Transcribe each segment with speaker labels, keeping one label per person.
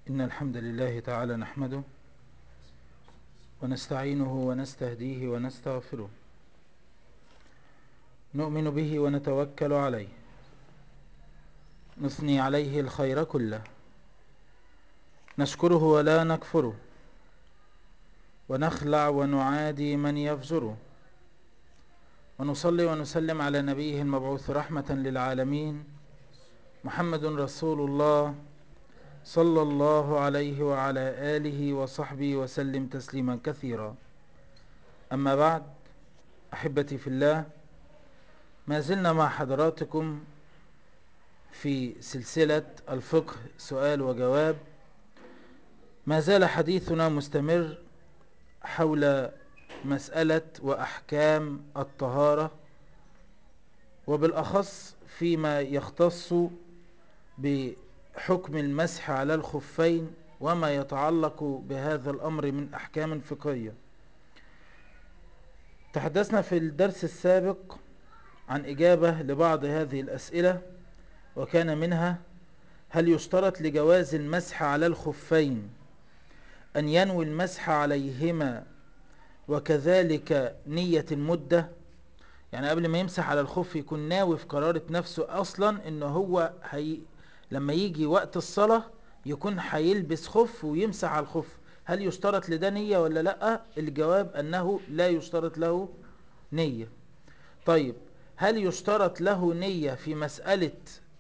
Speaker 1: إن الحمد لله تعالى نحمده ونستعينه ونستهديه ونستغفره نؤمن به ونتوكل عليه نثني عليه الخير كله نشكره ولا نكفره ونخلع ونعادي من يفجره ونصلي ونسلم على نبيه المبعوث رحمة للعالمين محمد رسول الله صلى الله عليه وعلى آله وصحبه وسلم تسليما كثيرا أما بعد أحبتي في الله ما زلنا مع حضراتكم في سلسلة الفقه سؤال وجواب ما زال حديثنا مستمر حول مسألة وأحكام الطهارة وبالأخص فيما يختص بحكم المسح على الخفين وما يتعلق بهذا الأمر من أحكام فقهية تحدثنا في الدرس السابق عن إجابة لبعض هذه الأسئلة وكان منها هل يشترط لجواز المسح على الخفين أن ينوي المسح عليهما وكذلك نية المدة يعني قبل ما يمسح على الخف يكون ناوي في قرارة نفسه أصلا إن هو هي لما يجي وقت الصلاة يكون هيلبس خف ويمسح على الخف هل يشترط لده نية ولا لأ الجواب أنه لا يشترط له نية طيب هل يشترط له نية في مسألة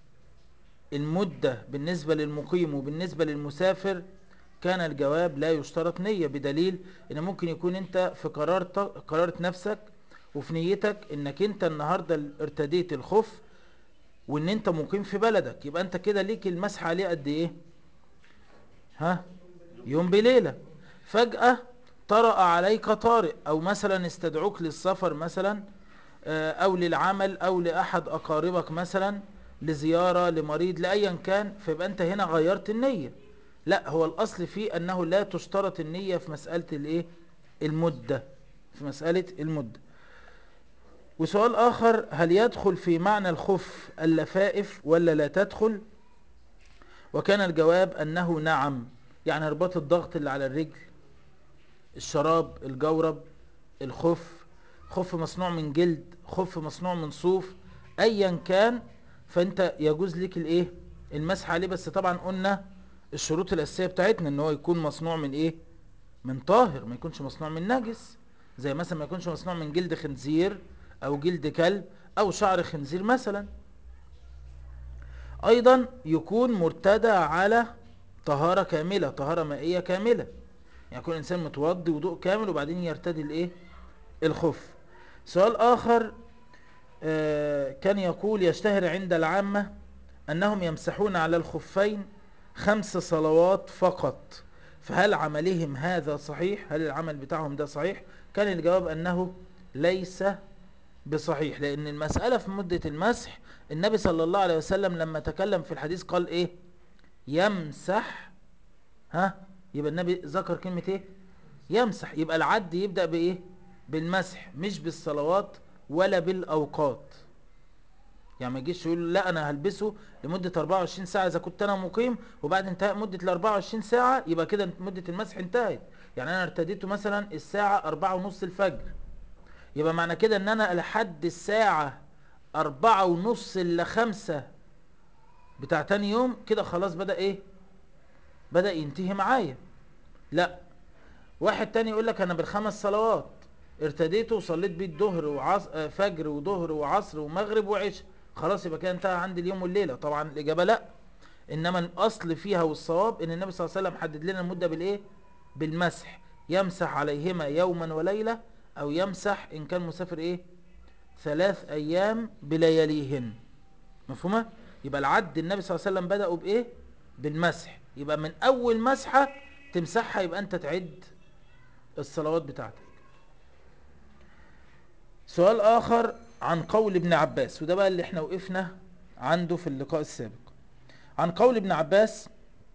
Speaker 1: المدة بالنسبة للمقيم وبالنسبة للمسافر كان الجواب لا يشترط نية بدليل ان ممكن يكون انت في قرار قرارة نفسك وفي نيتك انك انت النهاردة ارتديت الخف وان انت مقيم في بلدك يبقى انت كده ليك المسح عليه قد ايه ها يوم بليلة فجأة طرأ عليك طارئ او مثلا استدعوك للسفر مثلا او للعمل او لاحد اقاربك مثلا لزيارة لمريض لأيا كان فيبقى انت هنا غيرت النية لا هو الاصل فيه انه لا تشترط النية في مسألة الايه المدة في مسألة المدة وسؤال اخر هل يدخل في معنى الخف اللفائف ولا لا تدخل وكان الجواب انه نعم يعني رباط الضغط اللي على الرجل الشراب الجورب الخف خف مصنوع من جلد خف مصنوع من صوف ايا كان فانت يجوز لك الايه المسح عليه بس طبعا قلنا الشروط الاساسيه بتاعتنا ان هو يكون مصنوع من ايه من طاهر ما يكونش مصنوع من نجس زي مثلا ما يكونش مصنوع من جلد خنزير او جلد كلب او شعر خنزير مثلا ايضا يكون مرتدى على طهارة كاملة طهارة مائية كاملة يعني يكون الانسان متوضي وضوء كامل وبعدين يرتدي الايه الخف سؤال اخر آه كان يقول يشتهر عند العامة انهم يمسحون على الخفين خمس صلوات فقط فهل عملهم هذا صحيح هل العمل بتاعهم ده صحيح كان الجواب انه ليس بصحيح لان المسألة في مدة المسح النبي صلى الله عليه وسلم لما تكلم في الحديث قال ايه يمسح ها يبقى النبي ذكر كلمة ايه يمسح يبقى العد يبدأ بايه بالمسح مش بالصلوات ولا بالاوقات يعني ما يجيش يقول لا انا هلبسه لمدة 24 ساعة اذا كنت انا مقيم وبعد انتهاء مدة ال 24 ساعة يبقى كده مدة المسح انتهت يعني انا ارتديته مثلا الساعة 4 ونص الفجر يبقى معنى كده ان انا لحد الساعة 4 ونص الا 5 بتاع تاني يوم كده خلاص بدأ ايه بدأ ينتهي معايا لا واحد تاني يقول لك انا بالخمس صلوات ارتديته وصليت بيه الظهر وعصر فجر وظهر وعصر ومغرب وعشاء خلاص يبقى كده انتهى عندي اليوم والليله طبعا الاجابه لا انما الاصل فيها والصواب ان النبي صلى الله عليه وسلم حدد لنا المده بالايه بالمسح يمسح عليهما يوما وليله او يمسح ان كان مسافر ايه ثلاث ايام بلياليهن مفهومه يبقى العد النبي صلى الله عليه وسلم بداوا بايه بالمسح يبقى من اول مسحه تمسحها يبقى انت تعد الصلوات بتاعتك سؤال آخر عن قول ابن عباس وده بقى اللي احنا وقفنا عنده في اللقاء السابق عن قول ابن عباس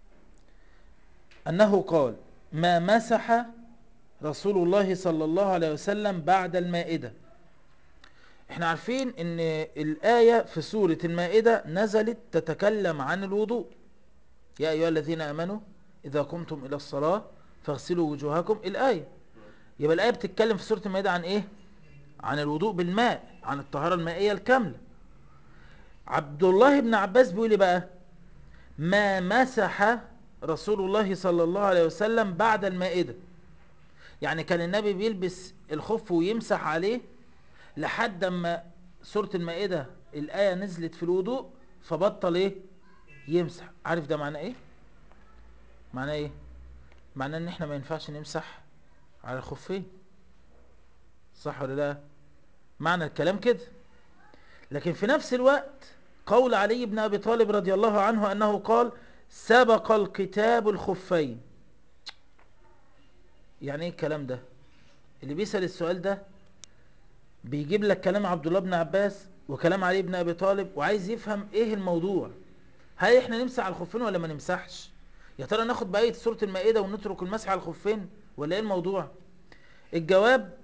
Speaker 1: أنه قال ما مسح رسول الله صلى الله عليه وسلم بعد المائدة احنا عارفين ان الآية في سورة المائدة نزلت تتكلم عن الوضوء يا أيها الذين أمنوا إذا قمتم إلى الصلاة فاغسلوا وجوهكم الآية يبقى الآية بتتكلم في سورة المائدة عن إيه عن الوضوء بالماء عن الطهارة المائية الكاملة عبد الله بن عباس بيقول لي بقى ما مسح رسول الله صلى الله عليه وسلم بعد المائدة يعني كان النبي بيلبس الخف ويمسح عليه لحد ما سورة المائدة الآية نزلت في الوضوء فبطل ايه يمسح عارف ده معناه ايه معناه ايه معناه ان احنا ما ينفعش نمسح على الخفين صح ولا لا معنى الكلام كده لكن في نفس الوقت قول علي بن ابي طالب رضي الله عنه انه قال سبق الكتاب الخفين يعني ايه الكلام ده اللي بيسأل السؤال ده بيجيب لك كلام عبد الله بن عباس وكلام علي بن ابي طالب وعايز يفهم ايه الموضوع هل احنا نمسح على الخفين ولا ما نمسحش يا ترى ناخد بآية سورة المائدة ونترك المسح على الخفين ولا ايه الموضوع الجواب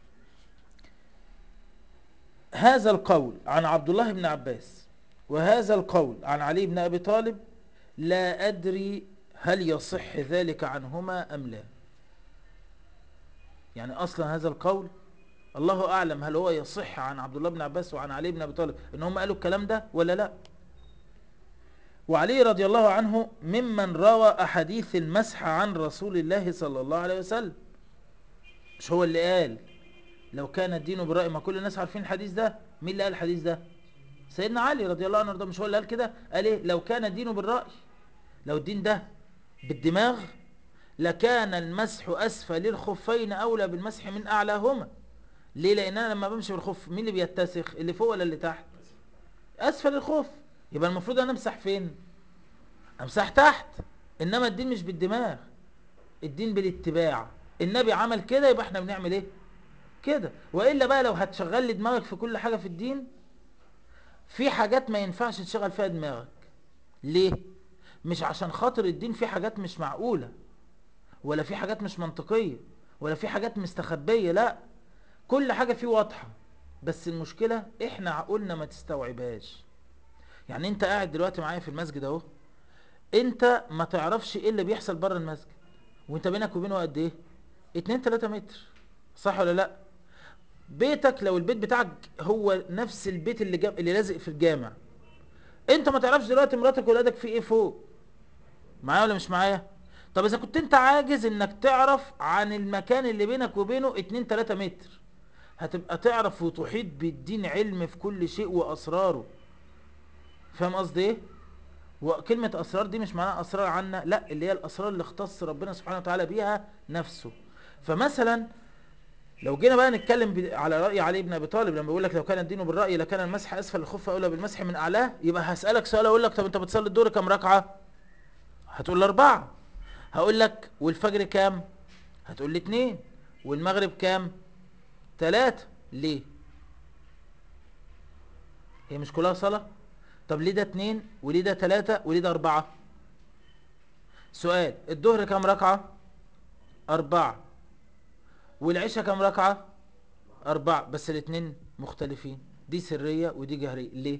Speaker 1: هذا القول عن عبد الله بن عباس وهذا القول عن علي بن ابي طالب لا ادري هل يصح ذلك عنهما ام لا يعني اصلا هذا القول الله اعلم هل هو يصح عن عبد الله بن عباس وعن علي بن ابي طالب ان هم قالوا الكلام ده ولا لا وعلي رضي الله عنه ممن روى احاديث المسح عن رسول الله صلى الله عليه وسلم مش هو اللي قال لو كان الدين بالرأي ما كل الناس عارفين الحديث ده مين اللي قال الحديث ده سيدنا علي رضي الله عنه مش هو اللي قال كده قال ايه لو كان الدين بالرأي لو الدين ده بالدماغ لكان المسح اسفل الخفين اولى بالمسح من اعلاهما ليه لان انا لما بمشي بالخف مين اللي بيتسخ اللي فوق ولا اللي تحت اسفل الخف يبقى المفروض انا امسح فين امسح تحت انما الدين مش بالدماغ الدين بالاتباع النبي عمل كده يبقى احنا بنعمل ايه كده والا بقى لو هتشغل لي دماغك في كل حاجه في الدين في حاجات ما ينفعش تشغل فيها دماغك ليه مش عشان خاطر الدين في حاجات مش معقوله ولا في حاجات مش منطقيه ولا في حاجات مستخبيه لا كل حاجه فيه واضحه بس المشكله احنا عقولنا ما تستوعبهاش يعني انت قاعد دلوقتي معايا في المسجد اهو انت ما تعرفش ايه اللي بيحصل بره المسجد وانت بينك وبينه قد ايه 2 3 متر صح ولا لا بيتك لو البيت بتاعك هو نفس البيت اللي جاب اللي لازق في الجامع انت ما تعرفش دلوقتي مراتك وولادك في ايه فوق معايا ولا مش معايا طب اذا كنت انت عاجز انك تعرف عن المكان اللي بينك وبينه 2 3 متر هتبقى تعرف وتحيط بالدين علم في كل شيء واسراره فاهم قصدي ايه وكلمة اسرار دي مش معناها اسرار عنا لا اللي هي الاسرار اللي اختص ربنا سبحانه وتعالى بيها نفسه فمثلا لو جينا بقى نتكلم على رأي علي بن ابي طالب لما بيقول لك لو كان الدين بالرأي لكان المسح اسفل الخف اولى بالمسح من اعلاه يبقى هسألك سؤال اقول لك طب انت بتصلي الظهر كام ركعة هتقول لي اربعة هقول لك والفجر كام هتقول لي اتنين والمغرب كام تلاتة ليه هي مش كلها صلاة طب ليه ده اتنين وليه ده تلاتة وليه ده اربعة سؤال الظهر كام ركعة اربعة والعشاء كام ركعة اربعة بس الاتنين مختلفين دي سرية ودي جهرية ليه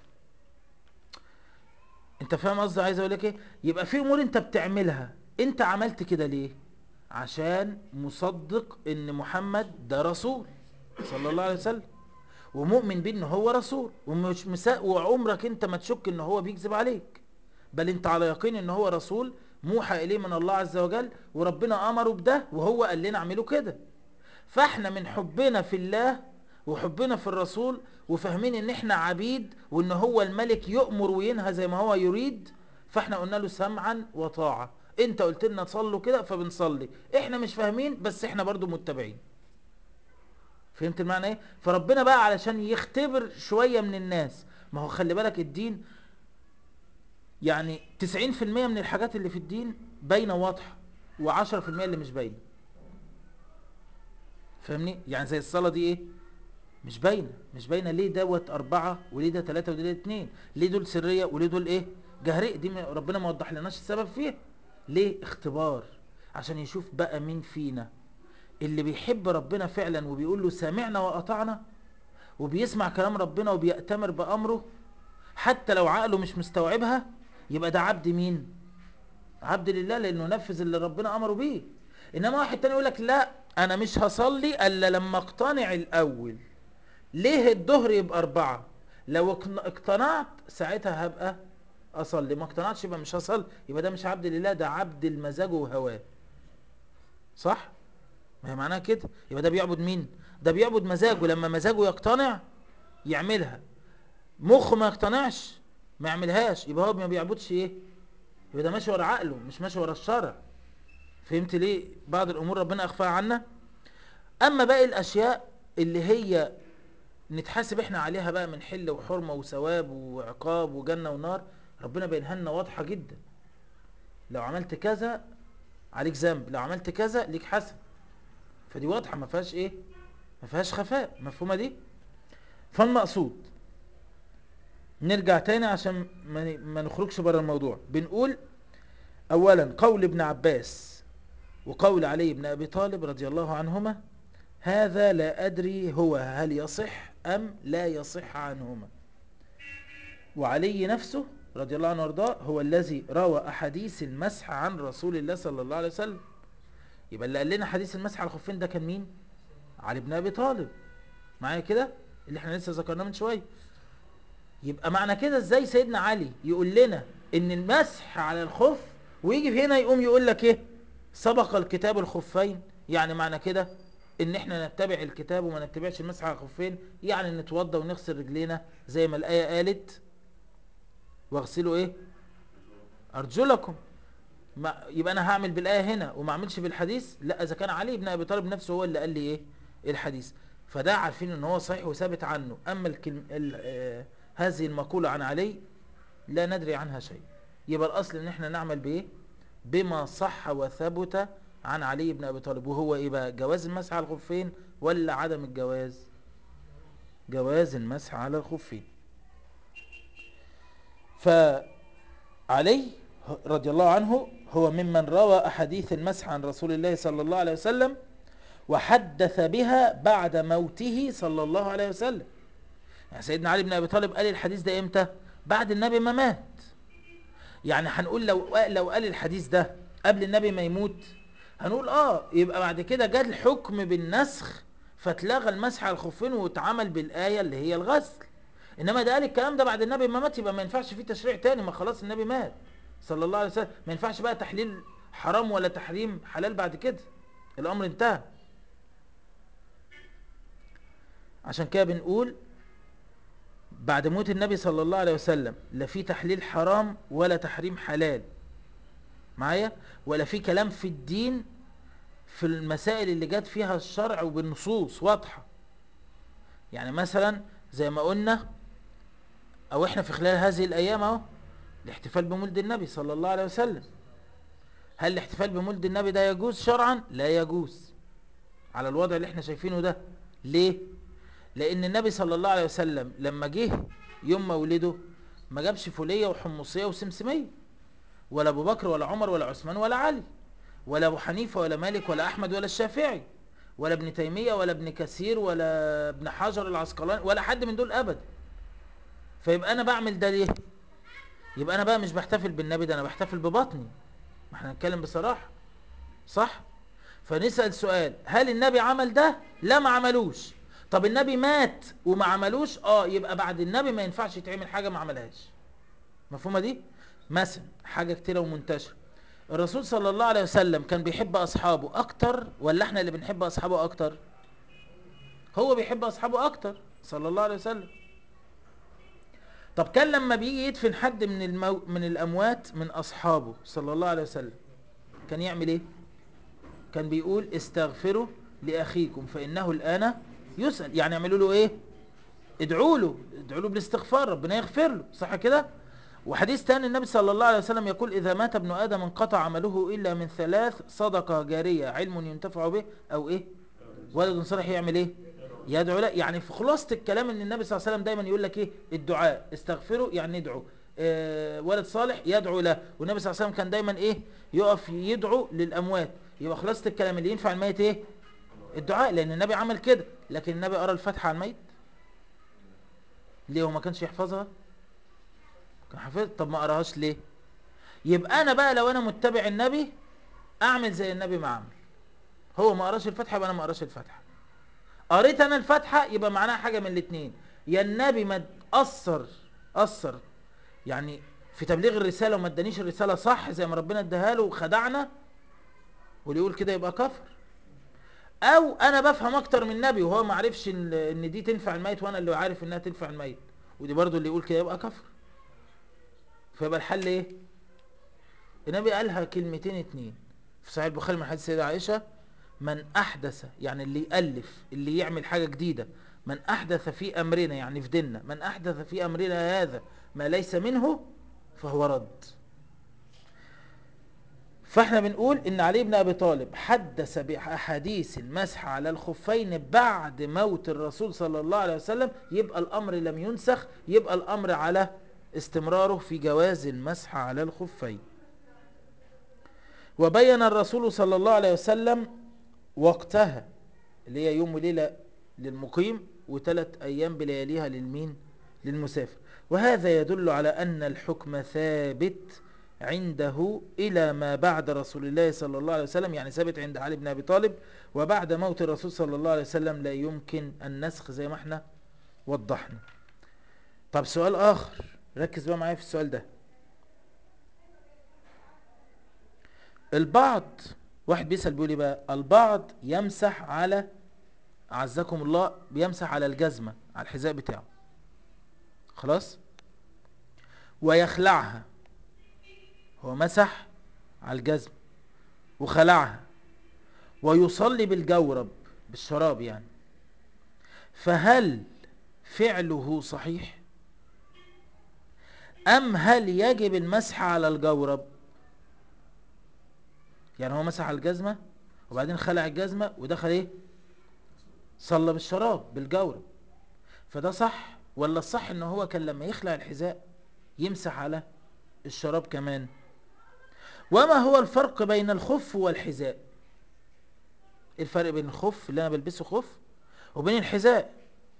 Speaker 1: انت فاهم قصدي عايز اقول لك ايه يبقى في امور انت بتعملها انت عملت كده ليه عشان مصدق ان محمد ده رسول صلى الله عليه وسلم ومؤمن بيه ان هو رسول ومش مساء وعمرك انت ما تشك ان هو بيكذب عليك بل انت على يقين ان هو رسول موحى اليه من الله عز وجل وربنا امره بده وهو قال لنا اعملوا كده فاحنا من حبنا في الله وحبنا في الرسول وفاهمين ان احنا عبيد وان هو الملك يؤمر وينهى زي ما هو يريد فاحنا قلنا له سمعا وطاعة انت قلت لنا تصلوا كده فبنصلي احنا مش فاهمين بس احنا برضو متبعين فهمت المعنى ايه فربنا بقى علشان يختبر شوية من الناس ما هو خلي بالك الدين يعني 90% من الحاجات اللي في الدين باينه واضحه و10% اللي مش باينه فاهمني يعني زي الصلاه دي ايه مش باينه مش باينه ليه دوت أربعة وليه ده ثلاثة وليه ده اتنين ليه دول سريه وليه دول ايه جهريه دي ربنا ما وضح لناش السبب فيها ليه اختبار عشان يشوف بقى مين فينا اللي بيحب ربنا فعلا وبيقول له سمعنا واطعنا وبيسمع كلام ربنا وبيأتمر بأمره حتى لو عقله مش مستوعبها يبقى ده عبد مين عبد لله لانه نفذ اللي ربنا امره بيه انما واحد تاني يقول لك لا انا مش هصلي الا لما اقتنع الاول ليه الظهر يبقى اربعة لو اقن- اقتنعت ساعتها هبقى اصلي ما اقتنعتش يبقى مش هصلي يبقى ده مش عبد لله ده عبد المزاج وهواه صح ما هي معناها كده يبقى ده بيعبد مين ده بيعبد مزاجه لما مزاجه يقتنع يعملها مخه ما يقتنعش ما يعملهاش يبقى هو ما بيعبدش ايه يبقى ده ماشي ورا عقله مش ماشي ورا الشرع فهمت ليه بعض الامور ربنا اخفاها عنا اما باقي الاشياء اللي هي نتحاسب احنا عليها بقى من حل وحرمة وثواب وعقاب وجنة ونار ربنا بينها لنا واضحة جدا لو عملت كذا عليك ذنب لو عملت كذا ليك حسن فدي واضحة ما فيهاش ايه ما فيهاش خفاء مفهومة دي فالمقصود نرجع تاني عشان ما ما نخرجش بره الموضوع بنقول اولا قول ابن عباس وقول علي بن ابي طالب رضي الله عنهما هذا لا ادري هو هل يصح ام لا يصح عنهما وعلي نفسه رضي الله عنه وارضاه هو الذي روى احاديث المسح عن رسول الله صلى الله عليه وسلم يبقى اللي قال لنا حديث المسح على الخفين ده كان مين علي بن ابي طالب معايا كده اللي احنا لسه ذكرناه من شويه يبقى معنى كده ازاي سيدنا علي يقول لنا ان المسح على الخف ويجي هنا يقوم يقول لك ايه سبق الكتاب الخفين يعني معنى كده ان احنا نتبع الكتاب وما نتبعش المسح على الخفين يعني نتوضى ونغسل رجلينا زي ما الايه قالت واغسلوا ايه ارجلكم ما يبقى انا هعمل بالايه هنا وما اعملش بالحديث لا اذا كان علي بن ابي طالب نفسه هو اللي قال لي ايه الحديث فده عارفين ان هو صحيح وثابت عنه اما الكلم... ال... آه... هذه المقولة عن علي لا ندري عنها شيء يبقى الاصل ان احنا نعمل بايه بما صح وثبت عن علي بن ابي طالب وهو ايه بقى جواز المسح على الخفين ولا عدم الجواز جواز المسح على الخفين فعلي رضي الله عنه هو ممن روى أحاديث المسح عن رسول الله صلى الله عليه وسلم وحدث بها بعد موته صلى الله عليه وسلم يعني سيدنا علي بن أبي طالب قال الحديث ده إمتى بعد النبي ما مات يعني هنقول لو لو قال الحديث ده قبل النبي ما يموت هنقول اه يبقى بعد كده جاء الحكم بالنسخ فاتلغى المسح على الخفين واتعمل بالآية اللي هي الغسل انما ده قال الكلام ده بعد النبي ما مات يبقى ما ينفعش فيه تشريع تاني ما خلاص النبي مات صلى الله عليه وسلم ما ينفعش بقى تحليل حرام ولا تحريم حلال بعد كده الامر انتهى عشان كده بنقول بعد موت النبي صلى الله عليه وسلم لا في تحليل حرام ولا تحريم حلال معايا ولا في كلام في الدين في المسائل اللي جت فيها الشرع وبالنصوص واضحة يعني مثلا زي ما قلنا او احنا في خلال هذه الايام اهو الاحتفال بمولد النبي صلى الله عليه وسلم هل الاحتفال بمولد النبي ده يجوز شرعا لا يجوز على الوضع اللي احنا شايفينه ده ليه لان النبي صلى الله عليه وسلم لما جه يوم مولده ما جابش فولية وحمصية وسمسمية ولا ابو بكر ولا عمر ولا عثمان ولا علي ولا ابو حنيفة ولا مالك ولا احمد ولا الشافعي ولا ابن تيمية ولا ابن كثير ولا ابن حجر العسقلاني ولا حد من دول ابدا فيبقى انا بعمل ده ليه يبقى انا بقى مش بحتفل بالنبي ده انا بحتفل ببطني ما احنا نتكلم بصراحة صح فنسأل سؤال هل النبي عمل ده لا ما عملوش طب النبي مات وما عملوش اه يبقى بعد النبي ما ينفعش يتعمل حاجة ما عملهاش مفهومة دي مثلا حاجة كتيرة ومنتشرة الرسول صلى الله عليه وسلم كان بيحب اصحابه اكتر ولا احنا اللي بنحب اصحابه اكتر هو بيحب اصحابه اكتر صلى الله عليه وسلم طب كان لما بيجي يدفن حد من المو... من الاموات من اصحابه صلى الله عليه وسلم كان يعمل ايه كان بيقول استغفروا لاخيكم فانه الان يسأل يعني يعملوا له ايه ادعوا له ادعوا له بالاستغفار ربنا يغفر له صح كده وحديث تاني النبي صلى الله عليه وسلم يقول إذا مات ابن آدم انقطع عمله إلا من ثلاث صدقة جارية علم ينتفع به أو إيه ولد صالح يعمل إيه يدعو له يعني في خلاصة الكلام ان النبي صلى الله عليه وسلم دايما يقول لك ايه الدعاء استغفروا يعني ندعو اه ولد صالح يدعو له والنبي صلى الله عليه وسلم كان دايما ايه يقف يدعو للاموات يبقى خلاصة الكلام اللي ينفع الميت ايه الدعاء لان النبي عمل كده لكن النبي قرا الفاتحة على الميت ليه هو ما كانش يحفظها كان حافظ طب ما قراهاش ليه يبقى انا بقى لو انا متبع النبي اعمل زي النبي ما عمل هو ما قراش الفاتحه يبقى انا ما قراش الفاتحه قريت انا الفاتحه يبقى معناها حاجه من الاثنين يا النبي ما اثر اثر يعني في تبليغ الرساله وما ادانيش الرساله صح زي ما ربنا اداها له وخدعنا واللي يقول كده يبقى كفر او انا بفهم اكتر من النبي وهو ما عرفش ان إن دي تنفع الميت وانا اللي عارف انها تنفع الميت ودي برضو اللي يقول كده يبقى كفر فيبقى الحل ايه النبي قالها كلمتين اتنين في صحيح البخاري من حديث السيدة عائشة من احدث يعني اللي يألف اللي يعمل حاجة جديدة من احدث في امرنا يعني في ديننا من احدث في امرنا هذا ما ليس منه فهو رد فاحنا بنقول ان علي بن ابي طالب حدث باحاديث المسح على الخفين بعد موت الرسول صلى الله عليه وسلم يبقى الامر لم ينسخ يبقى الامر على استمراره في جواز المسح على الخفين وبين الرسول صلى الله عليه وسلم وقتها اللي هي يوم وليلة للمقيم وثلاث أيام بلياليها للمين للمسافر وهذا يدل على أن الحكم ثابت عنده إلى ما بعد رسول الله صلى الله عليه وسلم يعني ثابت عند علي بن أبي طالب وبعد موت الرسول صلى الله عليه وسلم لا يمكن النسخ زي ما احنا وضحنا طب سؤال آخر ركز بقى معايا في السؤال ده البعض واحد بيسأل بيقول ايه بقى البعض يمسح على عزكم الله بيمسح على الجزمة على الحذاء بتاعه خلاص ويخلعها هو مسح على الجزمة وخلعها ويصلي بالجورب بالشراب يعني فهل فعله صحيح أم هل يجب المسح على الجورب يعني هو مسح على الجزمة وبعدين خلع الجزمة ودخل ايه صلى بالشراب بالجورب فده صح ولا الصح ان هو كان لما يخلع الحذاء يمسح على الشراب كمان وما هو الفرق بين الخف والحذاء إيه الفرق بين الخف اللي انا بلبسه خف وبين الحذاء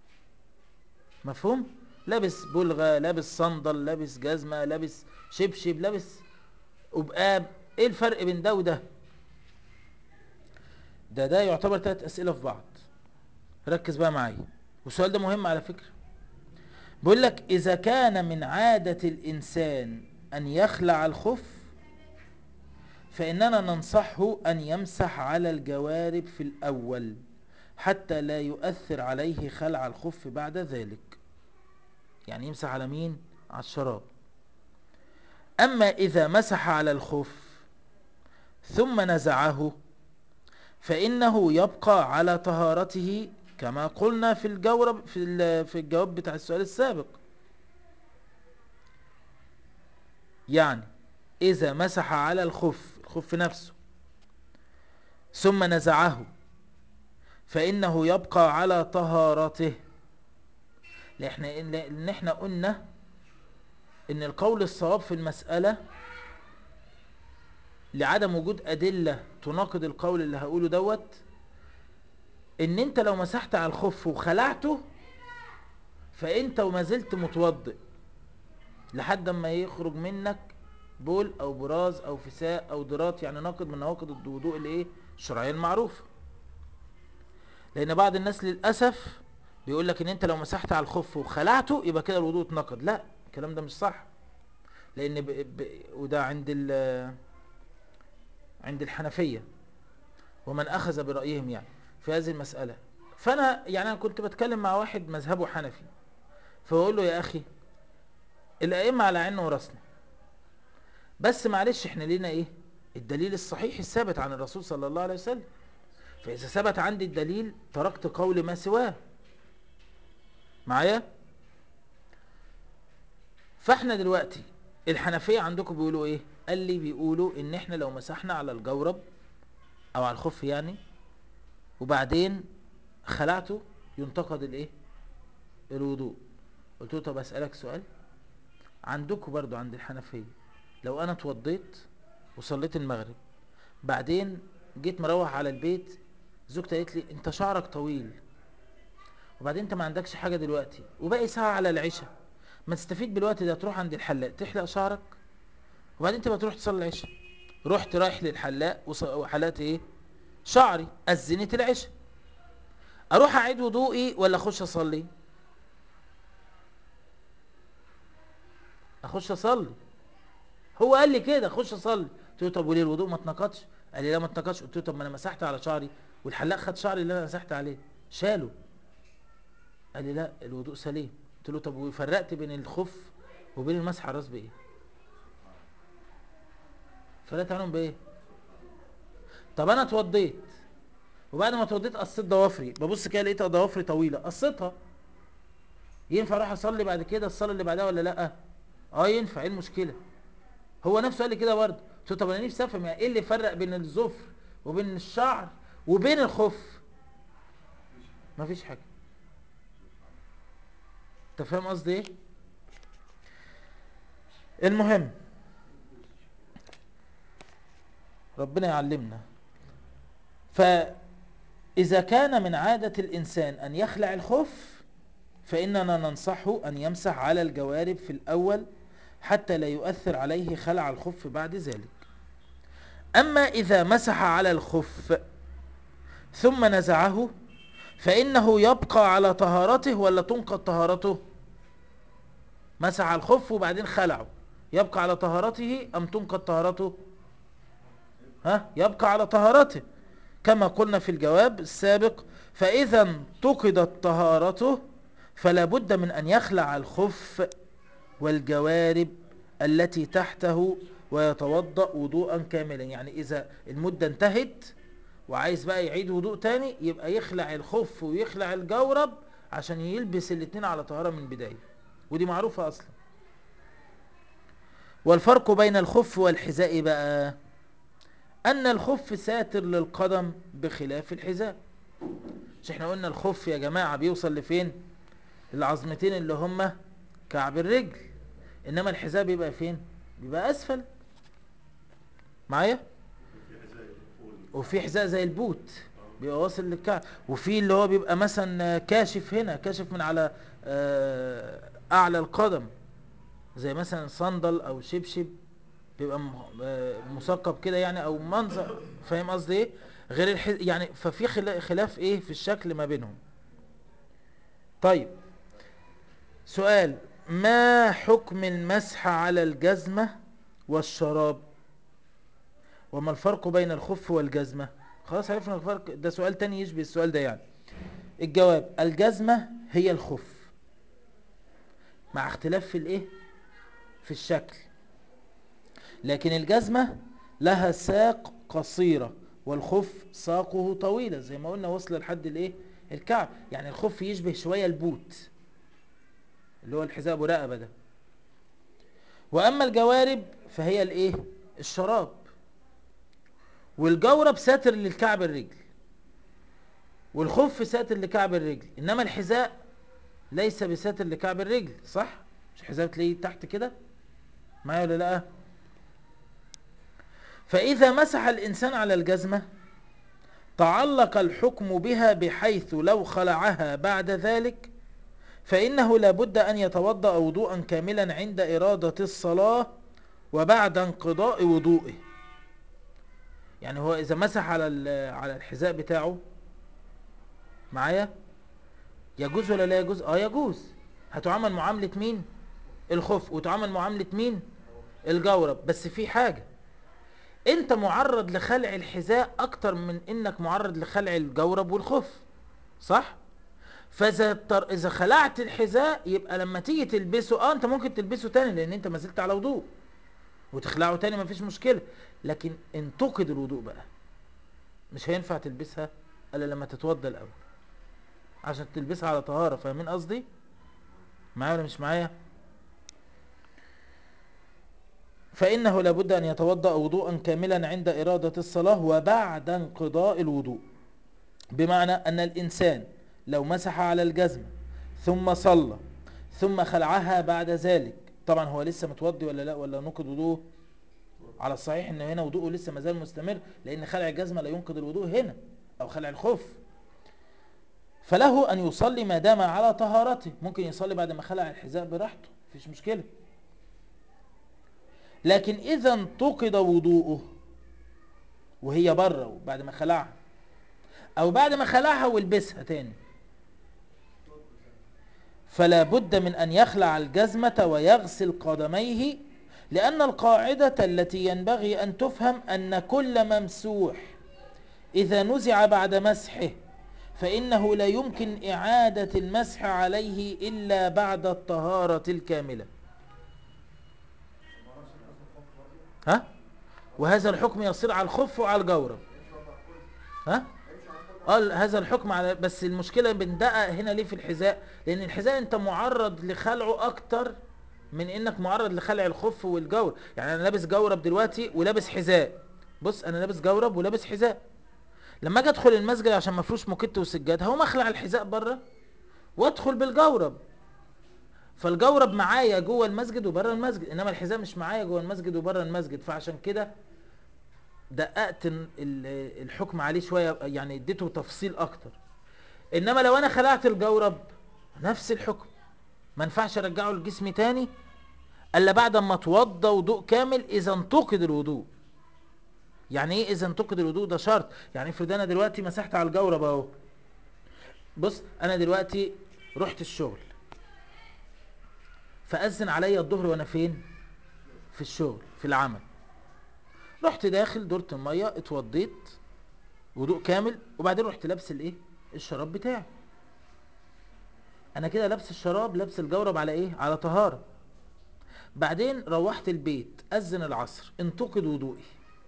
Speaker 1: مفهوم لابس بلغة لابس صندل لابس جزمة لابس شبشب لابس وبقاب ايه الفرق بين ده وده ده ده يعتبر ثلاث اسئله في بعض ركز بقى معايا والسؤال ده مهم على فكره بيقول لك اذا كان من عاده الانسان ان يخلع الخف فاننا ننصحه ان يمسح على الجوارب في الاول حتى لا يؤثر عليه خلع الخف بعد ذلك يعني يمسح على مين على الشراب اما اذا مسح على الخف ثم نزعه فإنه يبقى على طهارته كما قلنا في الجواب في في الجواب بتاع السؤال السابق يعني إذا مسح على الخف الخف نفسه ثم نزعه فإنه يبقى على طهارته لأن احنا, احنا قلنا ان القول الصواب في المسألة لعدم وجود أدلة تناقض القول اللي هقوله دوت ان انت لو مسحت على الخف وخلعته فانت وما زلت متوضئ لحد ما يخرج منك بول او براز او فساء او ضرات يعني ناقض من نواقض الوضوء الايه الشرعيه المعروفه لان بعض الناس للاسف بيقول لك ان انت لو مسحت على الخف وخلعته يبقى كده الوضوء اتنقض لا الكلام ده مش صح لان ب... ب... وده عند ال... عند الحنفية ومن أخذ برأيهم يعني في هذه المسألة فأنا يعني أنا كنت بتكلم مع واحد مذهبه حنفي فبقول له يا أخي الأئمة على عيننا وراسنا بس معلش احنا لينا ايه الدليل الصحيح الثابت عن الرسول صلى الله عليه وسلم فإذا ثبت عندي الدليل تركت قول ما سواه معايا فاحنا دلوقتي الحنفية عندكم بيقولوا ايه قال لي بيقولوا ان احنا لو مسحنا على الجورب او على الخف يعني وبعدين خلعته ينتقد الايه الوضوء قلت له طب اسالك سؤال عندكم برضو عند الحنفيه لو انا اتوضيت وصليت المغرب بعدين جيت مروح على البيت زوجتي قالت لي انت شعرك طويل وبعدين انت ما عندكش حاجه دلوقتي وباقي ساعه على العشاء ما تستفيد بالوقت ده تروح عند الحلاق تحلق شعرك وبعدين تبقى تروح تصلي العشاء رحت رايح للحلاق وص- وحلقت ايه شعري أذنت العشاء اروح اعيد وضوئي ولا اخش اصلي اخش اصلي هو قال لي كده اخش اصلي قلت له طب وليه الوضوء ما اتنقضش قال لي لا ما اتنقضش قلت له طب ما انا مسحت على شعري والحلاق خد شعري اللي انا مسحت عليه شاله قال لي لا الوضوء سليم قلت له طب وفرقت بين الخف وبين المسح على الراس بايه فرقت عنهم بايه طب انا اتوضيت وبعد ما اتوضيت قصيت ضوافري ببص كده لقيت ضوافري طويله قصيتها ينفع اروح اصلي بعد كده الصلاه اللي بعدها ولا لا اه ينفع ايه المشكله هو نفسه قال لي كده برضه قلت له طب انا نفسي افهم يعني ايه اللي فرق بين الظفر وبين الشعر وبين الخف مفيش حاجه انت فاهم قصدي ايه المهم ربنا يعلمنا فإذا كان من عادة الإنسان أن يخلع الخف فإننا ننصحه أن يمسح على الجوارب في الأول حتى لا يؤثر عليه خلع الخف بعد ذلك أما إذا مسح على الخف ثم نزعه فإنه يبقى على طهارته ولا تنقض طهارته مسح على الخف وبعدين خلعه يبقى على طهارته أم تنقض طهارته ها يبقى على طهارته كما قلنا في الجواب السابق فإذا انتقدت طهارته فلا بد من أن يخلع الخف والجوارب التي تحته ويتوضأ وضوءا كاملا يعني إذا المدة انتهت وعايز بقى يعيد وضوء تاني يبقى يخلع الخف ويخلع الجورب عشان يلبس الاتنين على طهارة من بداية ودي معروفة أصلا والفرق بين الخف والحذاء بقى أن الخف ساتر للقدم بخلاف الحذاء مش احنا قلنا الخف يا جماعة بيوصل لفين العظمتين اللي هما كعب الرجل انما الحذاء بيبقى فين بيبقى اسفل معايا وفي حذاء زي البوت بيبقى واصل للكعب وفي اللي هو بيبقى مثلا كاشف هنا كاشف من على آه، اعلى القدم زي مثلا صندل او شبشب بيبقى م- آه، مثقب كده يعني او منظر فاهم قصدي ايه غير الح... يعني ففي خلا- خلاف ايه في الشكل ما بينهم طيب سؤال ما حكم المسح على الجزمة والشراب وما الفرق بين الخف والجزمة خلاص عرفنا الفرق ده سؤال تاني يشبه السؤال ده يعني الجواب الجزمة هي الخف مع اختلاف في الايه في الشكل لكن الجزمة لها ساق قصيرة والخف ساقه طويلة زي ما قلنا وصل لحد الايه الكعب يعني الخف يشبه شوية البوت اللي هو الحذاء ابو رقبه ده واما الجوارب فهي الايه الشراب والجورب ساتر للكعب الرجل والخف ساتر لكعب الرجل انما الحذاء ليس بساتر لكعب الرجل صح مش الحذاء تلاقيه تحت كده معايا ولا لا فاذا مسح الانسان على الجزمه تعلق الحكم بها بحيث لو خلعها بعد ذلك فإنه لابد أن يتوضأ وضوءا كاملا عند إرادة الصلاة وبعد انقضاء وضوئه يعني هو إذا مسح على ال- على الحذاء بتاعه معايا يجوز ولا لا يجوز اه يجوز هتعامل معاملة مين الخف وتعامل معاملة مين الجورب بس في حاجة انت معرض لخلع الحذاء اكتر من انك معرض لخلع الجورب والخف صح فاذا تر... اذا خلعت الحذاء يبقى لما تيجي تلبسه اه انت ممكن تلبسه تاني لان انت ما زلت على وضوء وتخلعه تاني مفيش مشكلة لكن انتقد الوضوء بقى مش هينفع تلبسها الا لما تتوضى الاول عشان تلبسها على طهارة فاهمين قصدي معايا ولا مش معايا فإنه لابد أن يتوضأ وضوءا كاملا عند إرادة الصلاة وبعد انقضاء الوضوء بمعنى أن الإنسان لو مسح على الجزمة ثم صلى ثم خلعها بعد ذلك طبعا هو لسه متوضي ولا لا ولا نقض وضوءه على الصحيح ان هنا وضوءه لسه مازال مستمر لان خلع الجزمة لا ينقض الوضوء هنا او خلع الخف فله ان يصلي ما دام على طهارته ممكن يصلي بعد ما خلع الحذاء براحته مفيش مشكلة لكن اذا انتقد وضوءه وهي بره وبعد ما خلعها او بعد ما خلعها ولبسها تاني فلا بد من ان يخلع الجزمة ويغسل قدميه لان القاعدة التي ينبغي ان تفهم ان كل ممسوح اذا نزع بعد مسحه فانه لا يمكن اعادة المسح عليه الا بعد الطهارة الكاملة ها وهذا الحكم يصير على الخف وعلى الجورب ها قال هذا الحكم على بس المشكلة بندقق هنا ليه في الحذاء لان الحذاء انت معرض لخلعه اكتر من انك معرض لخلع الخف والجور يعني انا لابس جورب دلوقتي ولابس حذاء بص انا لابس جورب ولابس حذاء لما اجي ادخل المسجد عشان ما فيهوش موكيت وسجاد هقوم اخلع الحذاء بره وادخل بالجورب فالجورب معايا جوه المسجد وبره المسجد انما الحذاء مش معايا جوه المسجد وبره المسجد فعشان كده دققت الحكم عليه شوية يعني اديته تفصيل اكتر انما لو انا خلعت الجورب نفس الحكم ما ينفعش ارجعه لجسمي تاني الا بعد ما اتوضى وضوء كامل اذا انتقد الوضوء يعني ايه اذا انتقد الوضوء ده شرط يعني افرض انا دلوقتي مسحت على الجورب اهو بص انا دلوقتي رحت الشغل فاذن عليا الظهر وانا فين في الشغل في العمل رحت داخل دورة المية اتوضيت وضوء كامل وبعدين رحت لابس الايه الشراب بتاعي انا كده لابس الشراب لابس الجورب على ايه على طهارة بعدين روحت البيت اذن العصر انتقد وضوئي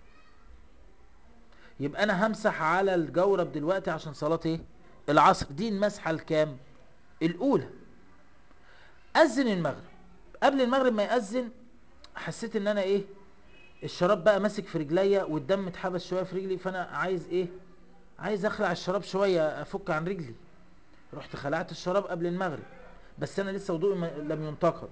Speaker 1: يبقى انا همسح على الجورب دلوقتي عشان صلاة ايه العصر دي المسحة الكام الاولى اذن المغرب قبل المغرب ما يأذن حسيت ان انا ايه الشراب بقى ماسك في رجليا والدم اتحبس شويه في رجلي فانا عايز ايه عايز اخلع الشراب شويه افك عن رجلي رحت خلعت الشراب قبل المغرب بس انا لسه وضوئي لم ينتقد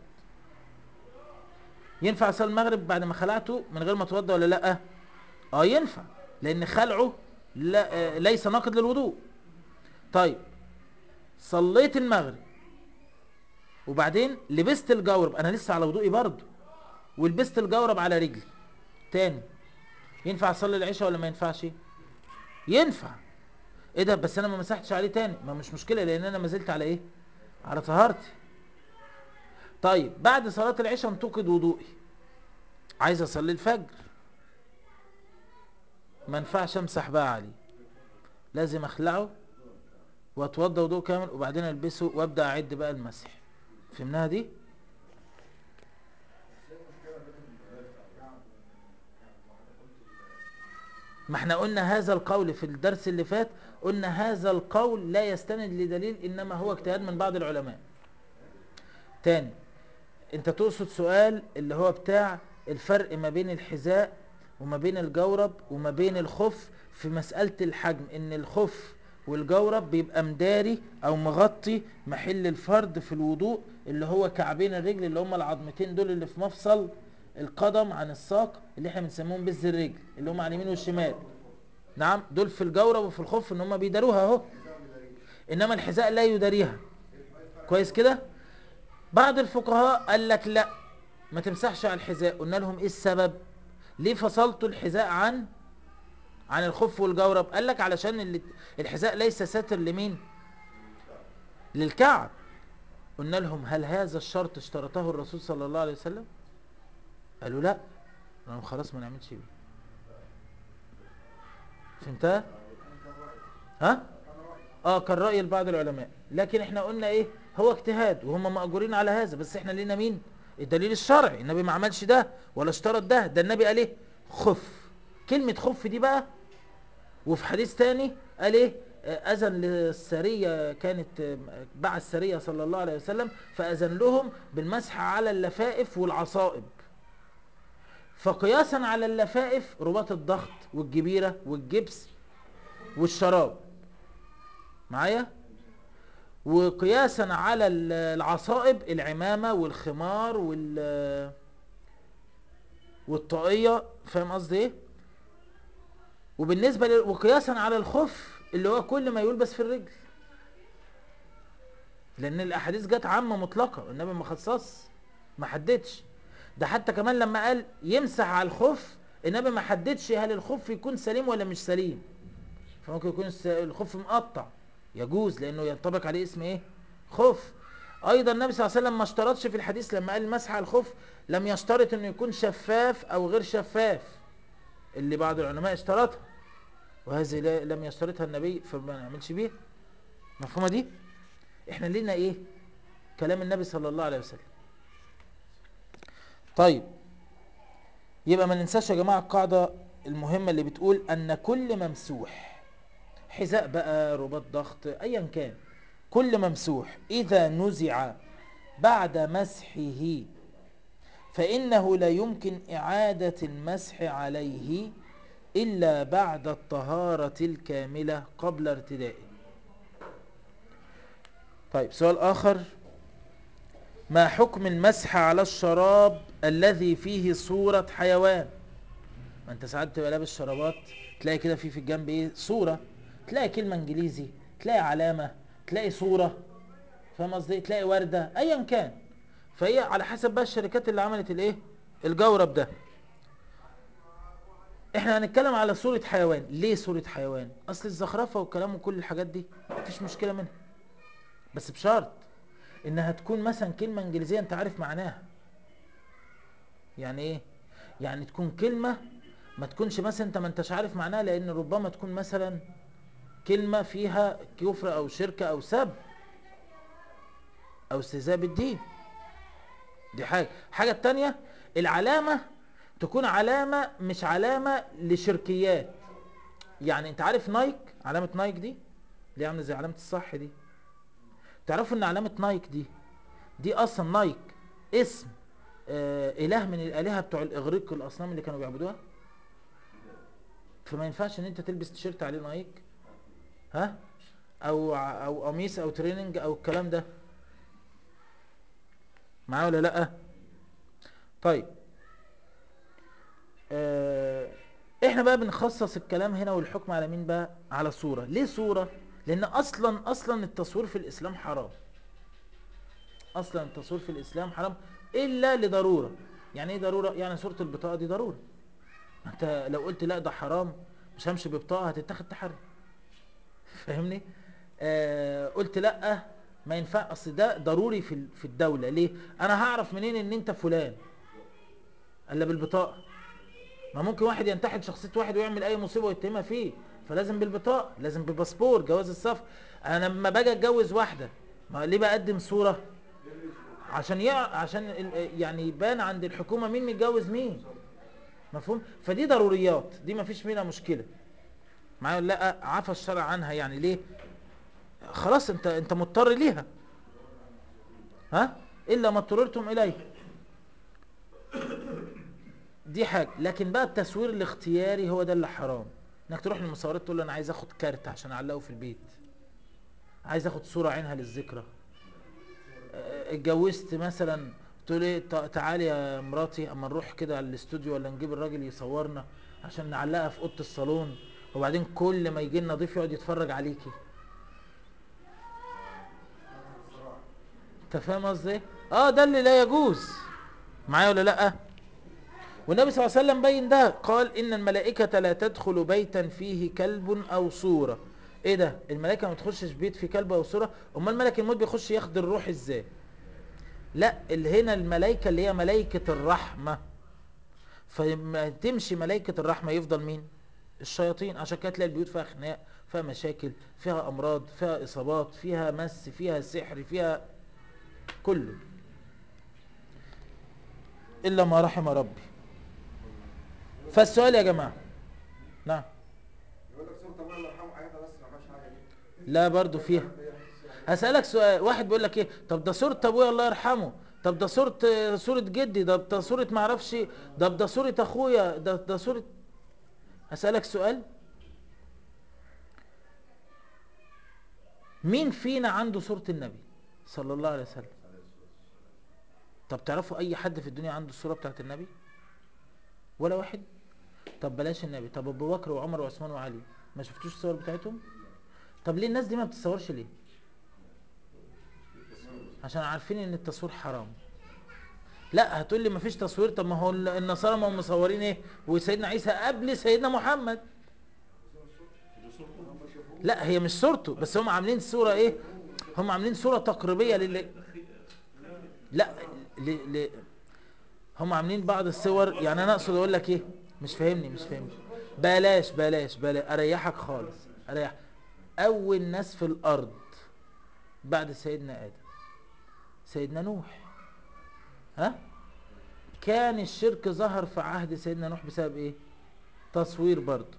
Speaker 1: ينفع اصلي المغرب بعد ما خلعته من غير ما اتوضى ولا لا اه ينفع لان خلعه لا آه ليس ناقض للوضوء طيب صليت المغرب وبعدين لبست الجورب انا لسه على وضوئي برضه ولبست الجورب على رجلي تاني ينفع اصلي العشاء ولا ما ينفعش ينفع ايه ده بس انا ما مسحتش عليه تاني ما مش مشكله لان انا ما زلت على ايه على طهارتي طيب بعد صلاه العشاء انتقد وضوئي عايز اصلي الفجر ما ينفعش امسح بقى عليه لازم اخلعه واتوضى وضوء كامل وبعدين البسه وابدا اعد بقى المسح فهمناها دي ما احنا قلنا هذا القول في الدرس اللي فات قلنا هذا القول لا يستند لدليل انما هو اجتهاد من بعض العلماء تاني انت تقصد سؤال اللي هو بتاع الفرق ما بين الحذاء وما بين الجورب وما بين الخف في مسألة الحجم ان الخف والجورب بيبقى مداري او مغطي محل الفرد في الوضوء اللي هو كعبين الرجل اللي هم العظمتين دول اللي في مفصل القدم عن الساق اللي احنا بنسميهم بز الرجل اللي هم على اليمين والشمال نعم دول في الجورب وفي الخف ان هم بيداروها اهو انما الحذاء لا يداريها كويس كده بعض الفقهاء قال لك لا ما تمسحش على الحذاء قلنا لهم ايه السبب ليه فصلتوا الحذاء عن عن الخف والجورب قال لك علشان الحذاء ليس ساتر لمين للكعب قلنا لهم هل هذا الشرط اشترطه الرسول صلى الله عليه وسلم قالوا لا قالوا خلاص ما نعملش بيه فهمتها ها اه كان رأي لبعض العلماء لكن احنا قلنا ايه هو اجتهاد وهم مأجورين على هذا بس احنا لينا مين الدليل الشرعي النبي ما عملش ده ولا اشترط ده ده النبي قال ايه خف كلمة خف دي بقى وفي حديث تاني قال ايه اذن للسرية كانت بعث سرية صلى الله عليه وسلم فاذن لهم بالمسح على اللفائف والعصائب فقياسا على اللفائف رباط الضغط والجبيرة والجبس والشراب معايا وقياسا على العصائب العمامة والخمار وال والطاقية فاهم قصدي ايه وبالنسبة ل... وقياسا على الخف اللي هو كل ما يلبس في الرجل لان الاحاديث جت عامة مطلقة النبي ما خصص ما حددش ده حتى كمان لما قال يمسح على الخف النبي ما حددش هل الخف يكون سليم ولا مش سليم فممكن يكون الس- الخف مقطع يجوز لانه ينطبق عليه اسم ايه خف ايضا النبي صلى الله عليه وسلم ما اشترطش في الحديث لما قال المسح على الخف لم يشترط انه يكون شفاف او غير شفاف اللي بعض العلماء اشترطها وهذه لا- لم يشترطها النبي فما نعملش بيها مفهومه دي احنا لينا ايه كلام النبي صلى الله عليه وسلم طيب يبقى ما ننساش يا جماعه القاعده المهمه اللي بتقول ان كل ممسوح حذاء بقى رباط ضغط ايا كان كل ممسوح اذا نزع بعد مسحه فانه لا يمكن اعاده المسح عليه الا بعد الطهاره الكامله قبل ارتدائه طيب سؤال اخر ما حكم المسح على الشراب الذي فيه صورة حيوان ما انت ساعات تبقى لابس شرابات تلاقي كده في في الجنب ايه صورة تلاقي كلمة انجليزي تلاقي علامة تلاقي صورة فاهم قصدي تلاقي وردة ايا كان فهي على حسب بقى الشركات اللي عملت الايه الجورب ده احنا هنتكلم على صورة حيوان ليه صورة حيوان اصل الزخرفة والكلام وكل الحاجات دي مفيش مشكلة منها بس بشرط انها تكون مثلا كلمة انجليزية انت عارف معناها يعني ايه يعني تكون كلمة ما تكونش مثلا انت ما انتش عارف معناها لان ربما تكون مثلا كلمة فيها كفر او شركة او سب او استهزاء بالدين دي حاجة حاجة التانية العلامة تكون علامة مش علامة لشركيات يعني انت عارف نايك علامة نايك دي اللي عاملة زي علامة الصح دي تعرفوا ان علامة نايك دي دي اصلا نايك اسم آه اله من الالهة بتوع الاغريق الاصنام اللي كانوا بيعبدوها فما ينفعش ان انت تلبس تيشيرت عليه نايك ها او ع- او قميص او تريننج او الكلام ده معايا ولا لا طيب آه احنا بقى بنخصص الكلام هنا والحكم على مين بقى على صورة ليه صورة لان اصلا اصلا التصوير في الاسلام حرام اصلا التصوير في الاسلام حرام الا لضرورة يعني ايه ضرورة يعني صورة البطاقة دي ضرورة انت لو قلت لا ده حرام مش همشي ببطاقة هتتاخد تحري فاهمني آه قلت لا ما ينفع اصل ده ضروري في ال- في الدولة ليه انا هعرف منين ان انت فلان الا بالبطاقة ما ممكن واحد ينتحل شخصية واحد ويعمل اي مصيبة ويتهمها فيه فلازم بالبطاقة لازم بالباسبور جواز السفر انا لما باجي اتجوز واحدة ما ليه بقدم صورة عشان يع... عشان ال- يعني يبان عند الحكومة مين متجوز مين مفهوم فدي ضروريات دي ما فيش منها مشكلة معايا ولا لا عفى الشرع عنها يعني ليه خلاص انت انت مضطر ليها ها الا ما اضطررتم اليه دي حاجة لكن بقى التصوير الاختياري هو ده اللي حرام انك تروح للمصورات تقول له انا عايز اخد كارت عشان اعلقه في البيت عايز اخد صورة عينها للذكرى اه، اتجوزت مثلا تقول ايه تع- تعالي يا مراتي اما نروح كده على الاستوديو ولا نجيب الراجل يصورنا عشان نعلقها في اوضه الصالون وبعدين كل ما يجي لنا ضيف يقعد يتفرج عليكي انت فاهم قصدي ايه؟ اه ده اللي لا يجوز معايا ولا لا والنبي صلى الله عليه وسلم بين ده قال ان الملائكه لا تدخل بيتا فيه كلب او صوره ايه ده الملائكه ما تخشش بيت فيه كلب او صوره امال ملك الموت بيخش ياخد الروح ازاي لا اللي هنا الملائكه اللي هي ملائكه الرحمه فما تمشي ملائكه الرحمه يفضل مين الشياطين عشان كده تلاقي البيوت فيها خناق فيها مشاكل فيها امراض فيها اصابات فيها مس فيها سحر فيها كله الا ما رحم ربي فالسؤال يا جماعه نعم
Speaker 2: يقول لك صورة ابويا الله يرحمه حاجاتها بس ما فيهاش حاجه دي
Speaker 1: لا برضو فيها هسألك سؤال واحد بيقول لك ايه طب ده صورة ابويا الله يرحمه طب ده صورة صورة جدي ده ده صورة ما اعرفش ده ده صورة اخويا ده ده صورة هسألك سؤال مين فينا عنده صورة النبي صلى الله عليه وسلم طب تعرفوا اي حد في الدنيا عنده الصورة بتاعت النبي ولا واحد طب بلاش النبي طب ابو بكر وعمر وعثمان وعلي ما شفتوش الصور بتاعتهم طب ليه الناس دي ما بتتصورش ليه عشان عارفين ان التصوير حرام لا هتقول لي مفيش تصوير طب ما هو ال- النصارى ما هم مصورين ايه وسيدنا عيسى قبل سيدنا محمد لا هي مش صورته بس هم عاملين صورة ايه هم عاملين صورة تقريبية لل لا ل... ل... هم عاملين بعض الصور يعني انا اقصد اقول لك ايه مش فاهمني مش فاهمني بلاش بلاش بلاش اريحك خالص اريح اول ناس في الارض بعد سيدنا ادم سيدنا نوح ها كان الشرك ظهر في عهد سيدنا نوح بسبب ايه تصوير برضه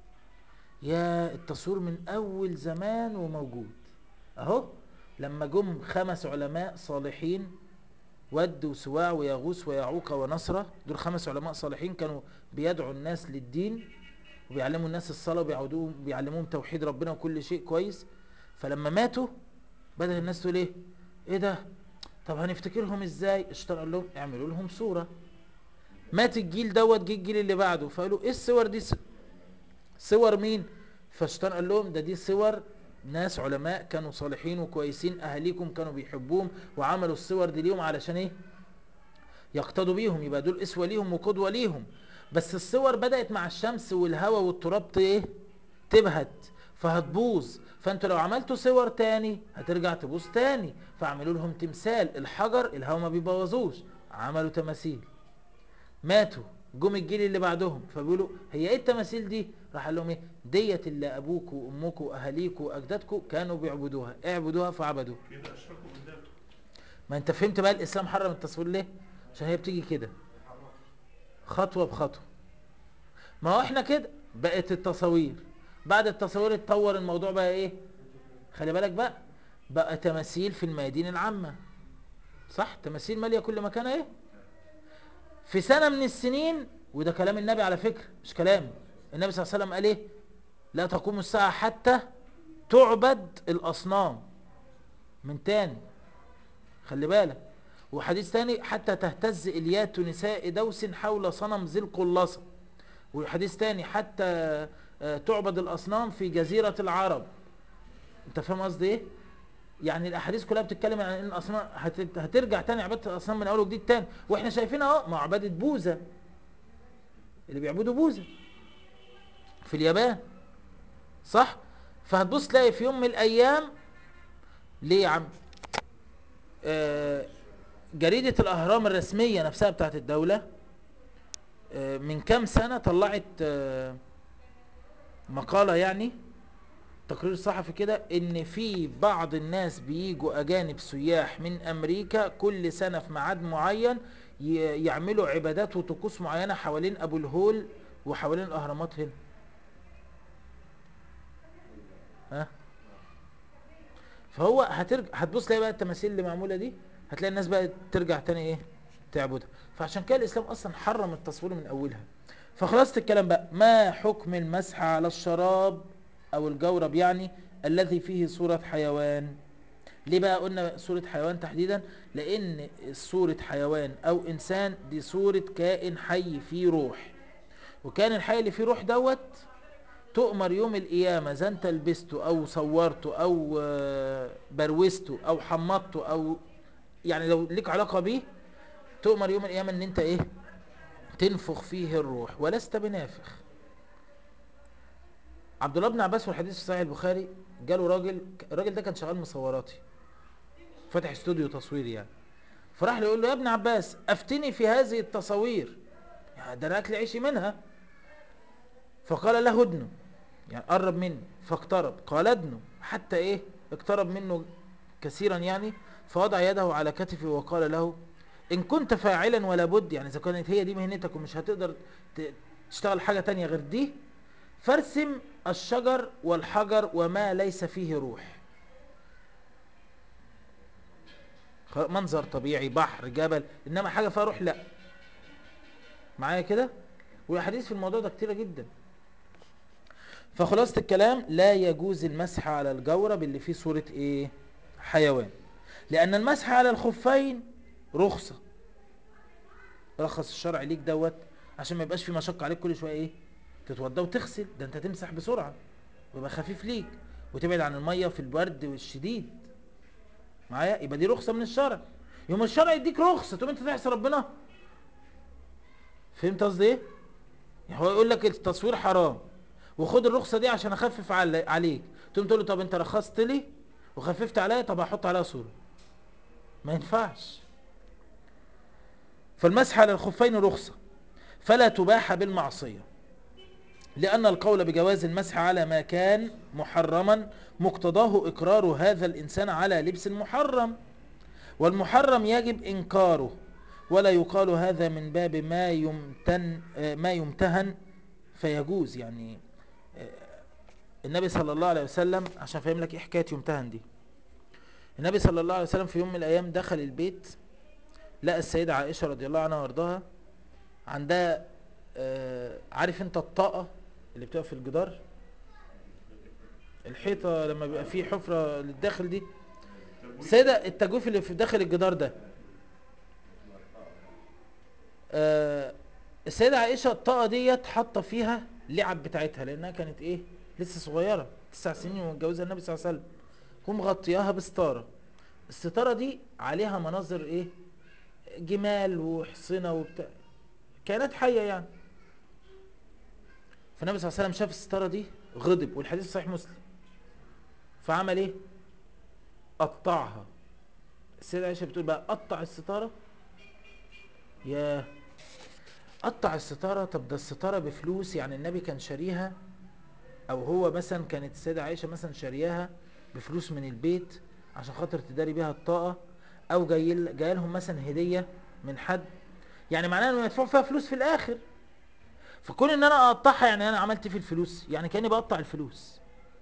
Speaker 1: يا التصوير من اول زمان وموجود اهو لما جم خمس علماء صالحين ود وسواع ويغوث ويعوق ونصرة دول خمس علماء صالحين كانوا بيدعوا الناس للدين وبيعلموا الناس الصلاة وبيعودوهم بيعلموهم توحيد ربنا وكل شيء كويس فلما ماتوا بدأ الناس تقول ايه ايه ده طب هنفتكرهم ازاي الشيطان قال لهم اعملوا لهم صورة مات الجيل دوت جه الجيل اللي بعده فقالوا ايه الصور دي س- صور مين فالشيطان قال لهم ده دي صور ناس علماء كانوا صالحين وكويسين اهاليكم كانوا بيحبوهم وعملوا الصور دي ليهم علشان ايه يقتدوا بيهم يبقى دول اسوة ليهم وقدوة ليهم بس الصور بدأت مع الشمس والهواء والتراب ت- ايه تبهت فهتبوظ فانتوا لو عملتوا صور تاني هترجع تبوظ تاني فاعملوا لهم تمثال الحجر الهواء ما بيبوظوش عملوا تماثيل ماتوا جم الجيل اللي بعدهم فبيقولوا هي ايه التماثيل دي راح قال لهم ايه ديت اللي ابوكوا وامكوا واهاليكوا واجدادكوا كانوا بيعبدوها اعبدوها فعبدوها
Speaker 3: كده اشركوا بالله
Speaker 1: ما انت فهمت بقى الاسلام حرم التصوير ليه عشان هي بتيجي كده خطوة بخطوة ما هو احنا كده بقت التصاوير بعد التصاوير اتطور الموضوع بقى ايه خلي بالك بقى بقى تماثيل في الميادين العامة صح تماثيل مالية كل مكان ايه في سنة من السنين وده كلام النبي على فكرة مش كلامي النبي صلى الله عليه وسلم قال ايه لا تقوم الساعة حتى تعبد الأصنام من تاني خلي بالك وحديث تاني حتى تهتز إليات نساء دوس حول صنم ذي القلاصة وحديث تاني حتى آه، تعبد الأصنام في جزيرة العرب انت فاهم قصدي ايه يعني الاحاديث كلها بتتكلم عن ان الاصنام هت- هترجع تاني عباده الاصنام من اول وجديد تاني واحنا شايفين اهو مع عباده بوذا اللي بيعبدوا بوذا في اليابان صح فهتبص تلاقي في يوم من الايام ليه يا عم آه، جريدة الأهرام الرسمية نفسها بتاعت الدولة آه، من كام سنة طلعت آه، مقالة يعني تقرير صحفي كده ان في بعض الناس بيجوا اجانب سياح من امريكا كل سنة في ميعاد معين ي- يعملوا عبادات وطقوس معينة حوالين ابو الهول وحوالين الاهرامات هنا ها فهو هترجع هتبص تلاقي بقى التماثيل اللي معموله دي هتلاقي الناس بقى ترجع تاني ايه تعبدها فعشان كده الاسلام اصلا حرم التصوير من اولها فخلاصة الكلام بقى ما حكم المسح على الشراب او الجورب يعني الذي فيه صورة حيوان ليه بقى قلنا صورة حيوان تحديدا لان صورة حيوان او انسان دي صورة كائن حي فيه روح وكان الحي اللي فيه روح دوت تؤمر يوم القيامة اذا انت لبسته او صورته او آه، بروزته او حمضته او يعني لو ليك علاقة بيه تؤمر يوم القيامة ان انت ايه تنفخ فيه الروح ولست بنافخ عبد الله بن عباس في الحديث في صحيح البخاري جاله راجل الراجل ده كان شغال مصوراتي فتح استوديو تصوير يعني فراح له يقول له يا ابن عباس افتني في هذه التصاوير يعني ده انا اكل عيشي منها فقال له ادنه يعني قرب مني فاقترب قال ادنه حتى ايه اقترب منه كثيرا يعني فوضع يده على كتفه وقال له ان كنت فاعلا ولا بد يعني اذا كانت هي دي مهنتك ومش هتقدر ت- تشتغل حاجة تانية غير دي فارسم الشجر والحجر وما ليس فيه روح خ- منظر طبيعي بحر جبل انما حاجة فيها روح لا معايا كده والاحاديث في الموضوع ده كتيرة جدا فخلاصة الكلام لا يجوز المسح على الجورب اللي فيه صورة ايه حيوان لان المسح على الخفين رخصة رخص الشرع ليك دوت عشان ما يبقاش في مشقة عليك كل شوية ايه تتوضى وتغسل ده انت تمسح بسرعة ويبقى خفيف ليك وتبعد عن المية في البرد والشديد معايا يبقى دي رخصة من الشرع يوم الشرع يديك رخصة تقوم انت تعصي ربنا فهمت قصدي ايه يعني هو يقول لك التصوير حرام وخد الرخصة دي عشان اخفف علي- عليك تقوم تقول له طب انت رخصت لي وخففت عليا طب هحط عليها صورة ما ينفعش فالمسح على الخفين رخصة فلا تباح بالمعصية لأن القول بجواز المسح على ما كان محرما مقتضاه إقرار هذا الإنسان على لبس محرم والمحرم يجب إنكاره ولا يقال هذا من باب ما يمتن آه، ما يمتهن فيجوز يعني آه، النبي صلى الله عليه وسلم عشان فاهم لك ايه حكايه يمتهن دي النبي صلى الله عليه وسلم في يوم من الايام دخل البيت لقى السيده عائشه رضي الله عنها وارضاها عندها آه، عارف انت الطاقه اللي بتبقى في الجدار الحيطه لما بيبقى فيه حفره للداخل دي السيده التجويف اللي في داخل الجدار ده آه، السيده عائشه الطاقه ديت حاطه فيها لعب بتاعتها لانها كانت ايه لسه صغيره تسع سنين ومتجوزها النبي صلى الله عليه وسلم قوم مغطياها بستاره الستاره دي عليها مناظر ايه جمال وحصنه وبتاع كانت حيه يعني فالنبي صلى الله عليه وسلم شاف الستاره دي غضب والحديث صحيح مسلم فعمل ايه قطعها السيده عائشه بتقول بقى قطع الستاره يا قطع الستاره طب ده الستاره بفلوس يعني النبي كان شاريها او هو مثلا كانت السيده عائشه مثلا شارياها بفلوس من البيت عشان خاطر تداري بيها الطاقه او جاي جاي لهم مثلا هديه من حد يعني معناه انه يدفعوا فيها فلوس في الاخر فكون ان انا اقطعها يعني انا عملت في الفلوس يعني كاني بقطع الفلوس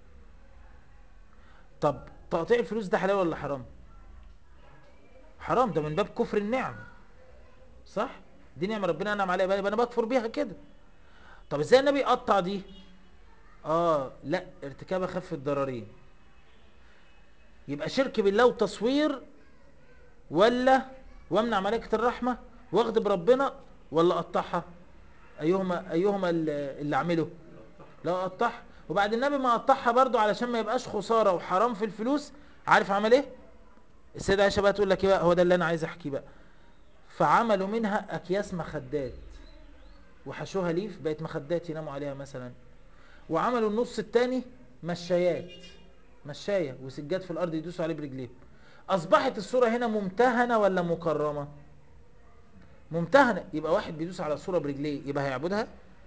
Speaker 1: طب تقطيع الفلوس ده حلال ولا حرام حرام ده من باب كفر النعم صح دي نعمه ربنا انعم عليها يبقى انا بكفر بيها كده طب ازاي النبي يقطع دي اه لا ارتكاب اخف الضررين يبقى شرك بالله وتصوير ولا وامنع ملائكه الرحمه واغضب ربنا ولا اقطعها ايهما ايهما اللي اللي اعمله لا اقطعها وبعد النبي ما قطعها برضو علشان ما يبقاش خساره وحرام في الفلوس عارف عمل ايه السيده عائشه بقى تقول لك ايه بقى هو ده اللي انا عايز احكيه بقى فعملوا منها اكياس مخدات وحشوها ليف بقت مخدات يناموا عليها مثلا وعملوا النص التاني مشايات مشاية وسجاد في الارض يدوسوا عليه برجليهم اصبحت الصورة هنا ممتهنة ولا مكرمة ممتهنة يبقى واحد بيدوس على الصورة برجليه يبقى هيعبدها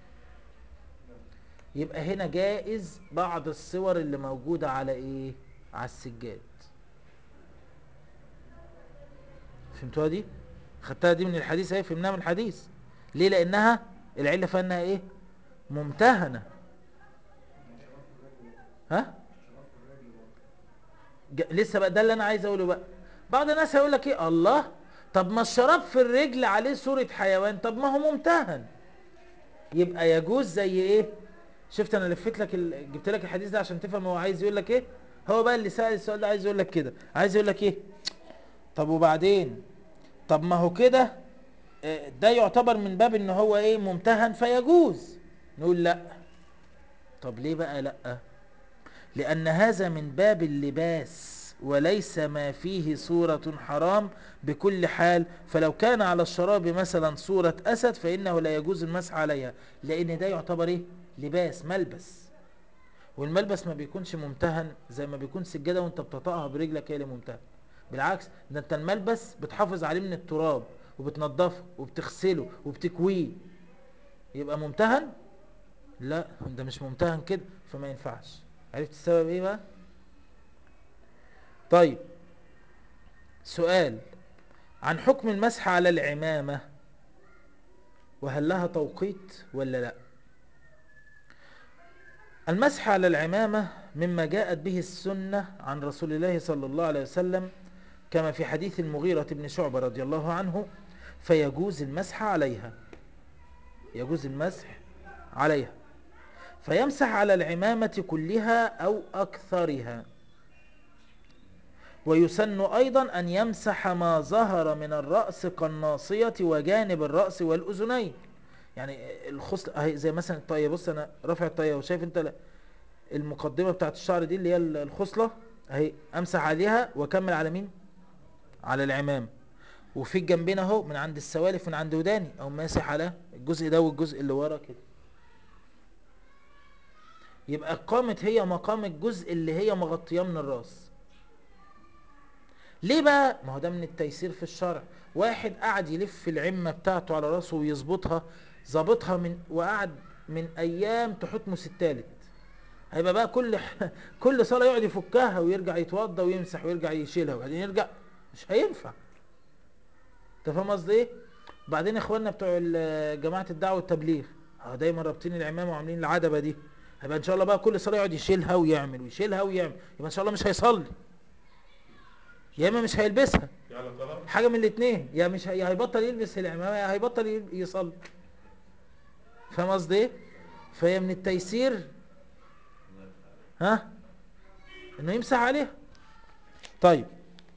Speaker 1: يبقى هنا جائز بعض الصور اللي موجودة على ايه على السجاد فهمتوها دي خدتها دي من الحديث اهي فهمناها من الحديث ليه لانها العلة فيها انها ايه ممتهنة ها ج- لسه بقى ده اللي انا عايز اقوله بقى بعض الناس هيقول لك ايه الله طب ما الشراب في الرجل عليه صورة حيوان طب ما هو ممتهن يبقى يجوز زي ايه شفت انا لفيت لك ال... جبت لك الحديث ده عشان تفهم هو عايز يقول لك ايه هو بقى اللي سأل السؤال ده عايز يقول لك كده عايز يقول لك ايه طب وبعدين طب ما هو كده آه، ده يعتبر من باب ان هو ايه ممتهن فيجوز نقول لا طب ليه بقى لا لأن هذا من باب اللباس وليس ما فيه صورة حرام بكل حال فلو كان على الشراب مثلا صورة أسد فإنه لا يجوز المسح عليها لأن ده يعتبر إيه؟ لباس ملبس والملبس ما بيكونش ممتهن زي ما بيكون سجادة وانت بتطأها برجلك هي اللي ممتهن بالعكس ده انت الملبس بتحافظ عليه من التراب وبتنضفه وبتغسله وبتكويه يبقى ممتهن لا ده مش ممتهن كده فما ينفعش عرفت السبب ايه بقى طيب سؤال عن حكم المسح على العمامة وهل لها توقيت ولا لا المسح على العمامة مما جاءت به السنة عن رسول الله صلى الله عليه وسلم كما في حديث المغيرة بن شعبة رضي الله عنه فيجوز المسح عليها يجوز المسح عليها فيمسح على العمامة كلها أو أكثرها ويسن أيضا أن يمسح ما ظهر من الرأس كالناصية وجانب الرأس والأذنين يعني الخصل اهي زي مثلا الطاية بص أنا رافع الطاية وشايف أنت ل- المقدمة بتاعت الشعر دي اللي هي ال- الخصلة اهي أمسح عليها وأكمل على مين على العمام وفي الجنبين اهو من عند السوالف من عند وداني او ماسح على الجزء ده والجزء اللي ورا كده يبقى قامت هي مقام الجزء اللي هي مغطياه من الراس ليه بقى ما هو ده من التيسير في الشرع واحد قعد يلف العمة بتاعته على راسه ويظبطها ظابطها من وقعد من ايام تحتمس التالت هيبقى بقى كل كل صلاة يقعد يفكها ويرجع يتوضى ويمسح ويرجع يشيلها وبعدين يرجع مش هينفع انت فاهم قصدي ايه بعدين اخواننا بتوع ال- جماعة الدعوة والتبليغ اه دايما رابطين العمامة وعاملين العدبة دي هيبقى ان شاء الله بقى كل صلاة يقعد يشيلها ويعمل ويشيلها ويعمل يبقى ان شاء الله مش هيصلي يا اما مش هيلبسها
Speaker 3: يعني طلب
Speaker 1: حاجة من الاثنين يا مش هي- يا هيبطل يلبس العمامة يا هيبطل يل- يصلي فاهم قصدي ايه فهي من التيسير ها انه يمسح عليها طيب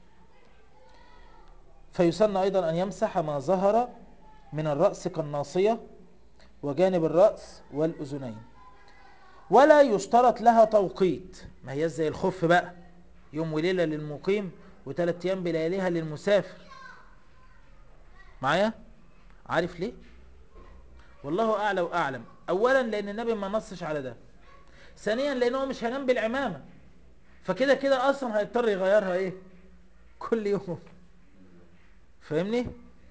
Speaker 1: فيسن ايضا ان يمسح ما ظهر من الرأس كالناصية وجانب الرأس والاذنين ولا يشترط لها توقيت ما هي زي الخف بقى يوم وليلة للمقيم وثلاث ايام بلياليها للمسافر معايا عارف ليه والله اعلى واعلم اولا لان النبي ما نصش على ده ثانيا لانه مش هينام بالعمامه فكده كده اصلا هيضطر يغيرها ايه كل يوم فاهمني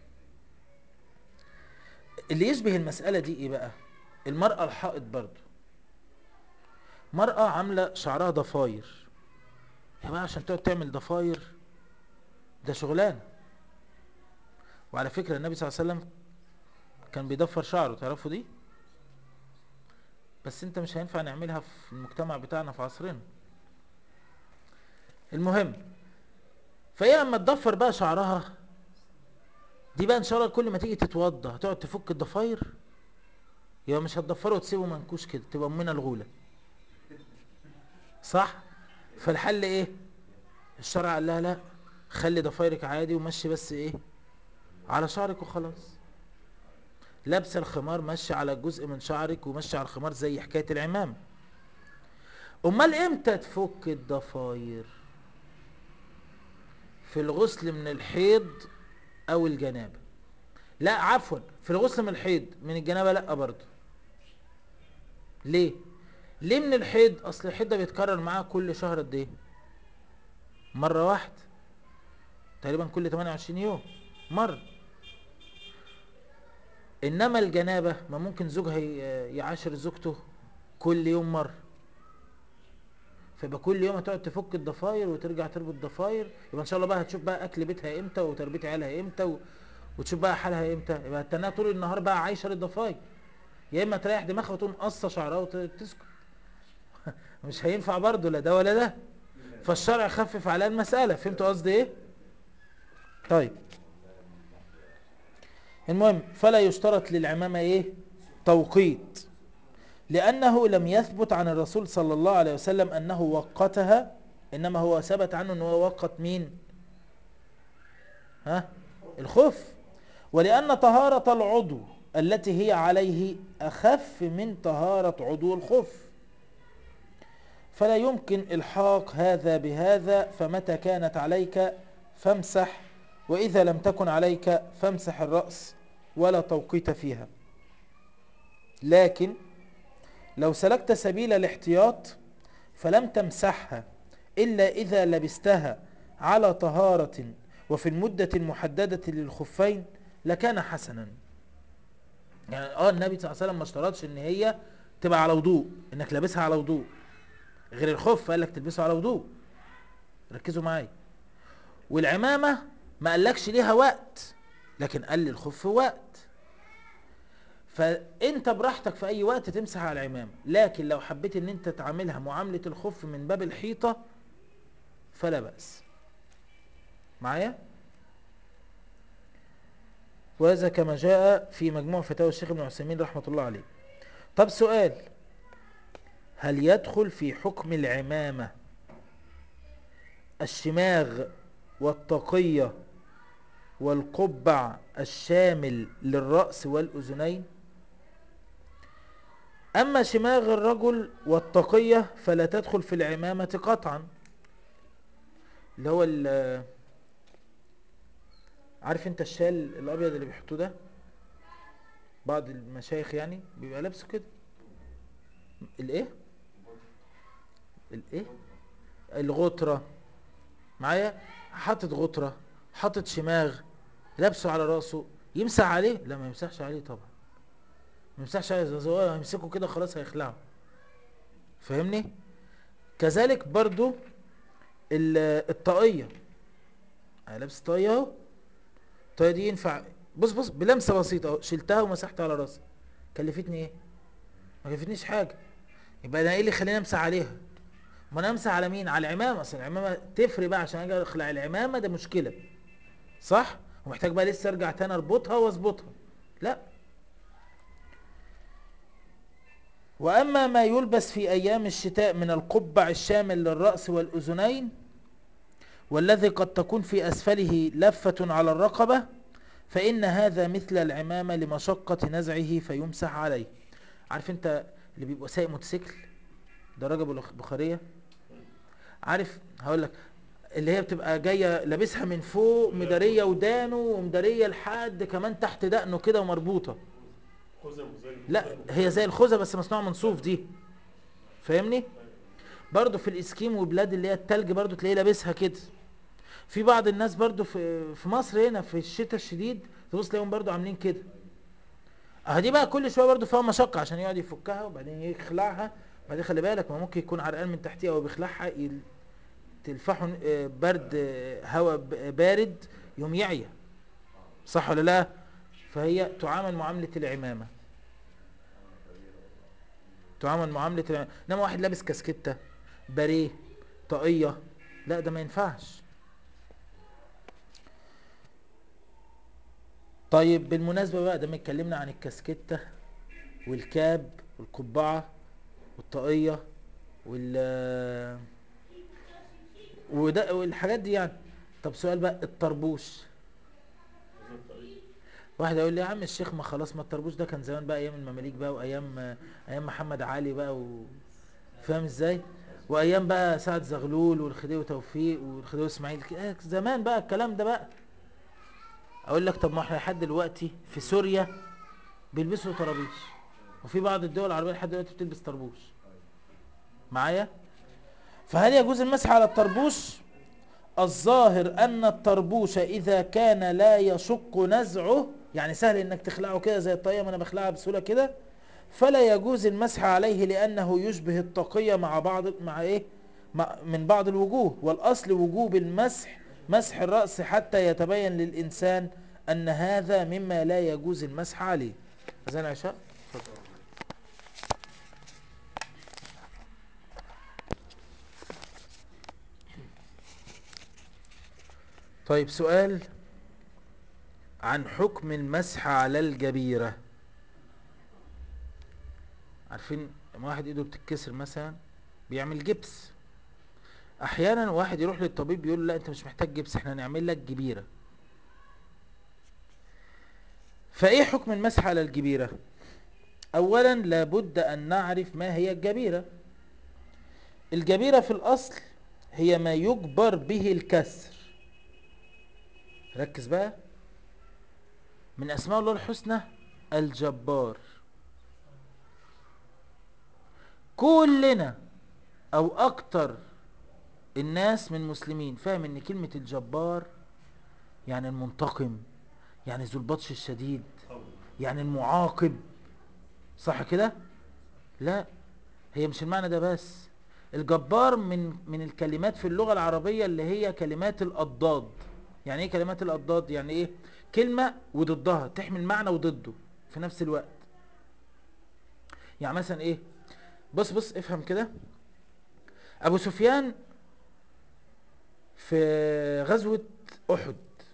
Speaker 1: اللي يشبه المسألة دي ايه بقى المرأة الحائط برضو مرأة عاملة شعرها ضفاير يا بقى عشان تقعد تعمل ضفاير ده شغلانة وعلى فكرة النبي صلى الله عليه وسلم كان بيضفر شعره تعرفوا دي بس انت مش هينفع نعملها في المجتمع بتاعنا في عصرنا المهم فهي اما تضفر بقى شعرها دي بقى ان شاء الله كل ما تيجي تتوضى هتقعد تفك الضفاير يبقى مش هتضفره وتسيبه منكوش كده تبقى امنا الغولة صح فالحل ايه الشرع قال لها لا خلي ضفايرك عادي ومشي بس ايه على شعرك وخلاص لابسه الخمار ماشي على جزء من شعرك وماشي على الخمار زي حكايه العمام امال امتى تفك الضفاير في الغسل من الحيض او الجنابه لا عفوا في الغسل من الحيض من الجنابه لا برضه ليه ليه من الحيض اصل الحيض ده بيتكرر معاه كل شهر قد ايه مره واحده تقريبا كل 28 يوم مره انما الجنابه ما ممكن زوجها ي- يعاشر زوجته كل يوم مره فيبقى كل يوم هتقعد تفك الضفاير وترجع تربط الضفاير يبقى ان شاء الله بقى هتشوف بقى اكل بيتها امتى وتربيه عيالها امتى و... وتشوف بقى حالها امتى يبقى هتنها طول النهار بقى عايشه للضفاير يا اما تريح دماغها وتقوم قصه شعرها وتسكت مش هينفع برضه لا ده ولا ده فالشرع خفف على المساله فهمتوا قصدي ايه طيب المهم فلا يشترط للعمامة ايه توقيت لأنه لم يثبت عن الرسول صلى الله عليه وسلم أنه وقتها إنما هو ثبت عنه أنه وقت مين ها الخف ولأن طهارة العضو التي هي عليه أخف من طهارة عضو الخف فلا يمكن إلحاق هذا بهذا فمتى كانت عليك فامسح وإذا لم تكن عليك فامسح الرأس ولا توقيت فيها لكن لو سلكت سبيل الاحتياط فلم تمسحها إلا إذا لبستها على طهارة وفي المدة المحددة للخفين لكان حسنا يعني اه النبي صلى الله عليه وسلم ما اشترطش ان هي تبقى على وضوء انك لابسها على وضوء غير الخف قال لك تلبسه على وضوء ركزوا معايا والعمامة ما قالكش ليها وقت لكن قال لي الخف وقت فانت براحتك في اي وقت تمسح على العمامة لكن لو حبيت ان انت تعاملها معاملة الخف من باب الحيطة فلا بأس معايا وهذا كما جاء في مجموع فتاوى الشيخ ابن عثيمين رحمة الله عليه طب سؤال هل يدخل في حكم العمامة الشماغ والطاقية والقبع الشامل للرأس والأذنين أما شماغ الرجل والطاقية فلا تدخل في العمامة قطعا اللي هو ال- عارف انت الشال الابيض اللي بيحطوه ده بعض المشايخ يعني بيبقى لابسه كده الايه الايه الغطرة معايا حاطط غطرة حاطط شماغ لابسه على راسه يمسح عليه لا ما يمسحش عليه طبعا ما يمسحش عليه زي هو هيمسكه كده خلاص هيخلعه فاهمني كذلك برضو ال- الطاقية انا لابس طاقية اهو الطاقية دي ينفع بص بص بلمسة بسيطة اهو شلتها ومسحت على راسي كلفتني ايه ما كلفتنيش حاجة يبقى انا ايه اللي خليني امسح عليها ما انا امسح على مين على العمامة اصل العمامة تفرق بقى عشان اجي اخلع العمامة ده مشكلة صح ومحتاج بقى لسه ارجع تاني اربطها واظبطها لا واما ما يلبس في ايام الشتاء من القبع الشامل للرأس والاذنين والذي قد تكون في اسفله لفة على الرقبة فان هذا مثل العمامة لمشقة نزعه فيمسح عليه عارف انت اللي بيبقى سايق موتوسيكل دراجة بخارية عارف هقول لك اللي هي بتبقى جايه لابسها من فوق مداريه ودانه ومداريه لحد كمان تحت دقنه كده ومربوطه
Speaker 3: خوذة زي
Speaker 1: لا هي زي الخوذه بس مصنوعه من صوف دي فاهمني برضو في الاسكيم وبلاد اللي هي التلج برضو تلاقيه لابسها كده في بعض الناس برضو في في مصر هنا في الشتاء الشديد تبص تلاقيهم برضو عاملين كده اه دي بقى كل شويه برضو فيها مشقه عشان يقعد يفكها وبعدين يخلعها بعدين خلي بالك ما ممكن يكون عرقان من تحتيها وهو بيخلعها يل- تلفحه آه، برد آه، هواء ب- بارد يوم يعيا صح ولا لا فهي تعامل معاملة العمامة تعامل معاملة العمامة انما واحد لابس كاسكتة باريه طاقية لا ده ما ينفعش طيب بالمناسبة بقى ده ما اتكلمنا عن الكاسكتة والكاب والقبعة والطاقية وال وده والحاجات دي يعني طب سؤال بقى الطربوش واحد يقول لي يا عم الشيخ ما خلاص ما الطربوش ده كان زمان بقى ايام المماليك بقى وايام ايام محمد علي بقى و... فاهم ازاي وايام بقى سعد زغلول والخديوي توفيق والخديوي اسماعيل ك- آه، زمان بقى الكلام ده بقى اقول لك طب ما احنا لحد دلوقتي في سوريا بيلبسوا طرابيش وفي بعض الدول العربيه لحد دلوقتي بتلبس طربوش معايا فهل يجوز المسح على الطربوش الظاهر ان الطربوش اذا كان لا يشق نزعه يعني سهل انك تخلعه كده زي الطاقية ما انا بخلعها بسهولة كده فلا يجوز المسح عليه لانه يشبه الطاقية مع بعض مع ايه مع من بعض الوجوه والاصل وجوب المسح مسح الرأس حتى يتبين للانسان ان هذا مما لا يجوز المسح عليه اذان عشاء اتفضل. طيب سؤال عن حكم المسح على الجبيرة عارفين لما واحد ايده بتتكسر مثلا بيعمل جبس احيانا واحد يروح للطبيب يقول له لا انت مش محتاج جبس احنا هنعمل لك جبيرة فايه حكم المسح على الجبيرة اولا لابد ان نعرف ما هي الجبيرة الجبيرة في الاصل هي ما يجبر به الكسر ركز بقى من اسماء الله الحسنى الجبار كلنا او اكتر الناس من مسلمين فاهم ان كلمة الجبار يعني المنتقم يعني ذو البطش الشديد يعني المعاقب صح كده لا هي مش المعنى ده بس الجبار من من الكلمات في اللغة العربية اللي هي كلمات الأضداد يعني ايه كلمات الأضداد يعني ايه كلمة وضدها تحمل معنى وضده في نفس الوقت يعني مثلا ايه بص بص افهم كده ابو سفيان في غزوة احد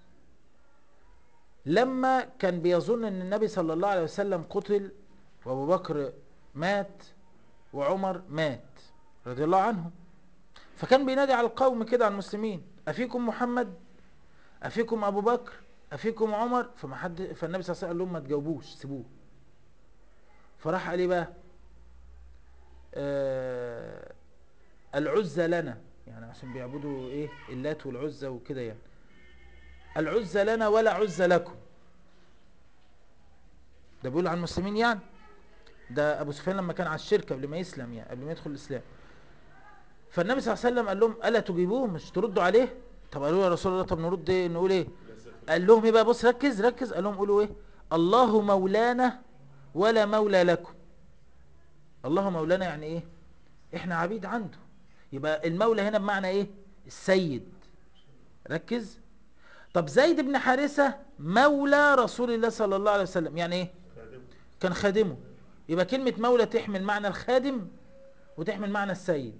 Speaker 1: لما كان بيظن ان النبي صلى الله عليه وسلم قتل وابو بكر مات وعمر مات رضي الله عنهم فكان بينادي على القوم كده على المسلمين افيكم محمد افيكم ابو بكر افيكم عمر فما حد فالنبي صلى الله عليه وسلم قال لهم ما تجاوبوش سيبوه فراح قال ايه بقى آه العزة لنا يعني عشان بيعبدوا ايه اللات والعزة وكده يعني العزة لنا ولا عزة لكم ده بيقول عن المسلمين يعني ده ابو سفيان لما كان على الشركة قبل ما يسلم يعني قبل ما يدخل الاسلام فالنبي صلى الله عليه وسلم قال لهم الا تجيبوه مش تردوا عليه طب قالوا يا رسول الله طب نرد ايه نقول ايه قال لهم ايه بقى بص ركز ركز قال لهم قولوا ايه الله مولانا ولا مولى لكم الله مولانا يعني ايه احنا عبيد عنده يبقى المولى هنا بمعنى ايه السيد ركز طب زيد بن حارثة مولى رسول الله صلى الله عليه وسلم يعني ايه كان خادمه يبقى كلمة مولى تحمل معنى الخادم وتحمل معنى السيد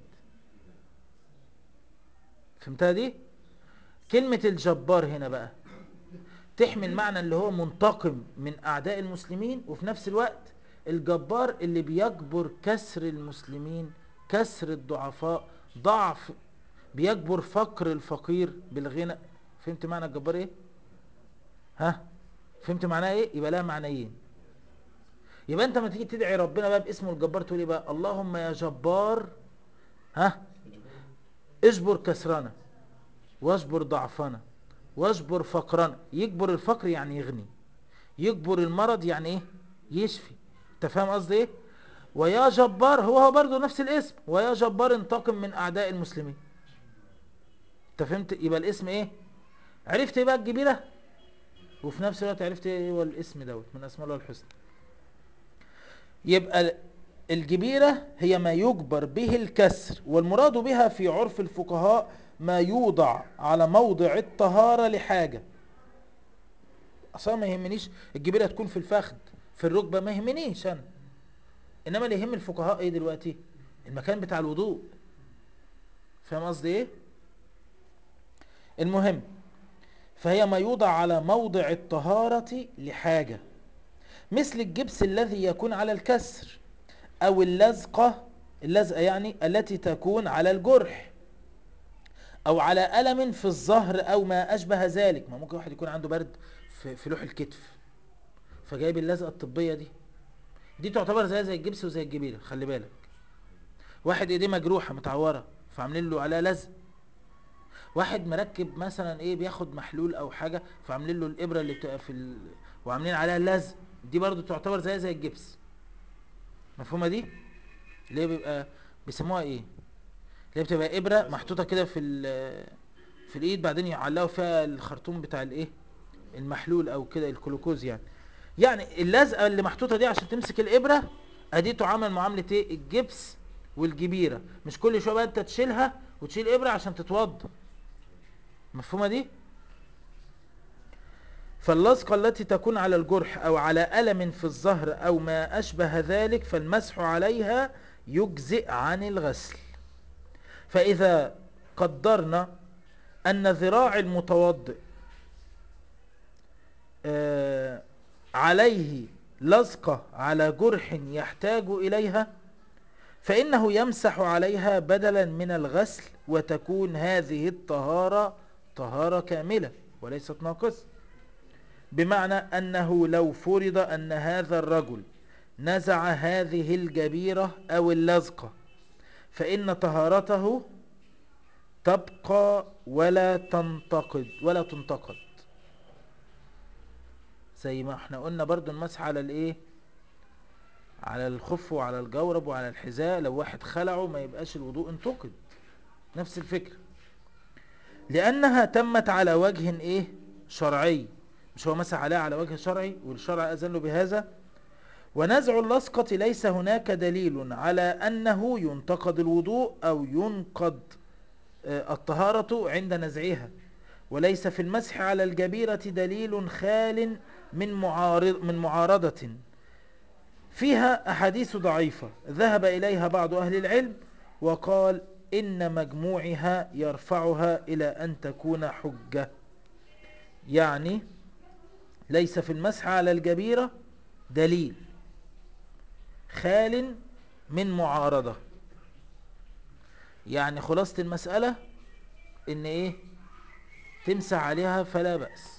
Speaker 1: فهمتها دي كلمة الجبار هنا بقى تحمل معنى اللي هو منتقم من أعداء المسلمين وفي نفس الوقت الجبار اللي بيجبر كسر المسلمين كسر الضعفاء ضعف بيجبر فقر الفقير بالغنى فهمت معنى الجبار ايه ها فهمت معناه ايه يبقى لها معنيين يبقى انت ما تيجي تدعي ربنا بقى باسمه الجبار تقول ايه بقى اللهم يا جبار ها اجبر كسرنا واجبر ضعفنا واجبر فقرنا يجبر الفقر يعني يغني يجبر المرض يعني ايه يشفي انت فاهم قصدي ايه ويا جبار هو هو برضه نفس الاسم ويا جبار انتقم من اعداء المسلمين انت فهمت يبقى الاسم ايه عرفت ايه بقى الجبيره وفي نفس الوقت عرفت ايه هو الاسم دوت من اسماء الله الحسنى يبقى الجبيرة هي ما يجبر به الكسر والمراد بها في عرف الفقهاء ما يوضع على موضع الطهارة لحاجة أصلا ما يهمنيش الجبيرة تكون في الفخذ في الركبة ما يهمنيش أنا إنما اللي يهم الفقهاء إيه دلوقتي المكان بتاع الوضوء فاهم قصدي إيه المهم فهي ما يوضع على موضع الطهارة لحاجة مثل الجبس الذي يكون على الكسر او اللزقة اللزقة يعني التي تكون على الجرح او على ألم في الظهر او ما اشبه ذلك ما ممكن واحد يكون عنده برد في, في لوح الكتف فجايب اللزقة الطبية دي دي تعتبر زي زي الجبس وزي الجبيرة خلي بالك واحد ايديه مجروحة متعورة فعاملين له عليها لزق واحد مركب مثلا ايه بياخد محلول او حاجة فعاملين له الابرة اللي بتبقى في ال... وعاملين عليها لزق دي برضو تعتبر زي زي الجبس مفهومة دي اللي هي بيبقى بيسموها ايه اللي هي بتبقى ابرة محطوطة كده في ال- في الايد بعدين يعلقوا فيها الخرطوم بتاع الايه المحلول او كده الكلوكوز يعني يعني اللزقة اللي محطوطة دي عشان تمسك الابرة ادي تعامل معاملة ايه الجبس والجبيرة مش كل شوية بقى انت تشيلها وتشيل ابرة عشان تتوضى مفهومة دي فاللصقة التي تكون على الجرح أو على ألم في الظهر أو ما أشبه ذلك فالمسح عليها يجزئ عن الغسل فإذا قدرنا أن ذراع المتوضئ آه، عليه لصقة على جرح يحتاج إليها فإنه يمسح عليها بدلا من الغسل وتكون هذه الطهارة طهارة كاملة وليست ناقصة بمعنى أنه لو فرض أن هذا الرجل نزع هذه الجبيرة أو اللزقة فإن طهارته تبقى ولا تنتقد ولا تنتقد زي ما احنا قلنا برضو المسح على الايه على الخف وعلى الجورب وعلى الحذاء لو واحد خلعه ما يبقاش الوضوء انتقد نفس الفكرة لأنها تمت على وجه ايه شرعي مش هو مسح عليها على وجه شرعي والشرع أذن له بهذا ونزع اللصقة ليس هناك دليل على أنه ينتقد الوضوء أو ينقض آه، الطهارة عند نزعها وليس في المسح على الجبيرة دليل خال من معارض من معارضة فيها أحاديث ضعيفة ذهب إليها بعض أهل العلم وقال إن مجموعها يرفعها إلى أن تكون حجة يعني ليس في المسح على الجبيرة دليل خال من معارضة يعني خلاصة المسألة ان ايه تمسح عليها فلا بأس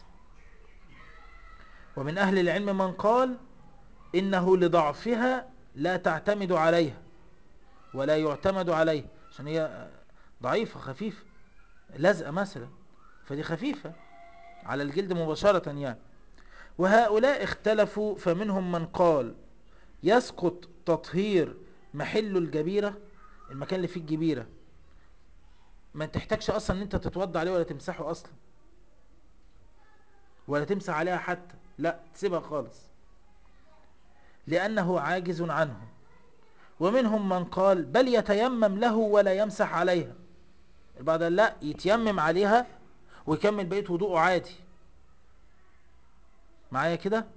Speaker 1: ومن اهل العلم من قال انه لضعفها لا تعتمد عليها ولا يعتمد عليها عشان هي ضعيفة خفيفة لزقة مثلا فدي خفيفة على الجلد مباشرة يعني وهؤلاء اختلفوا فمنهم من قال يسقط تطهير محل الجبيرة المكان اللي فيه الجبيرة ما تحتاجش اصلا ان انت تتوضى عليه ولا تمسحه اصلا ولا تمسح عليها حتى لا تسيبها خالص لانه عاجز عنه ومنهم من قال بل يتيمم له ولا يمسح عليها البعض قال لا يتيمم عليها ويكمل بقية وضوءه عادي معايا كده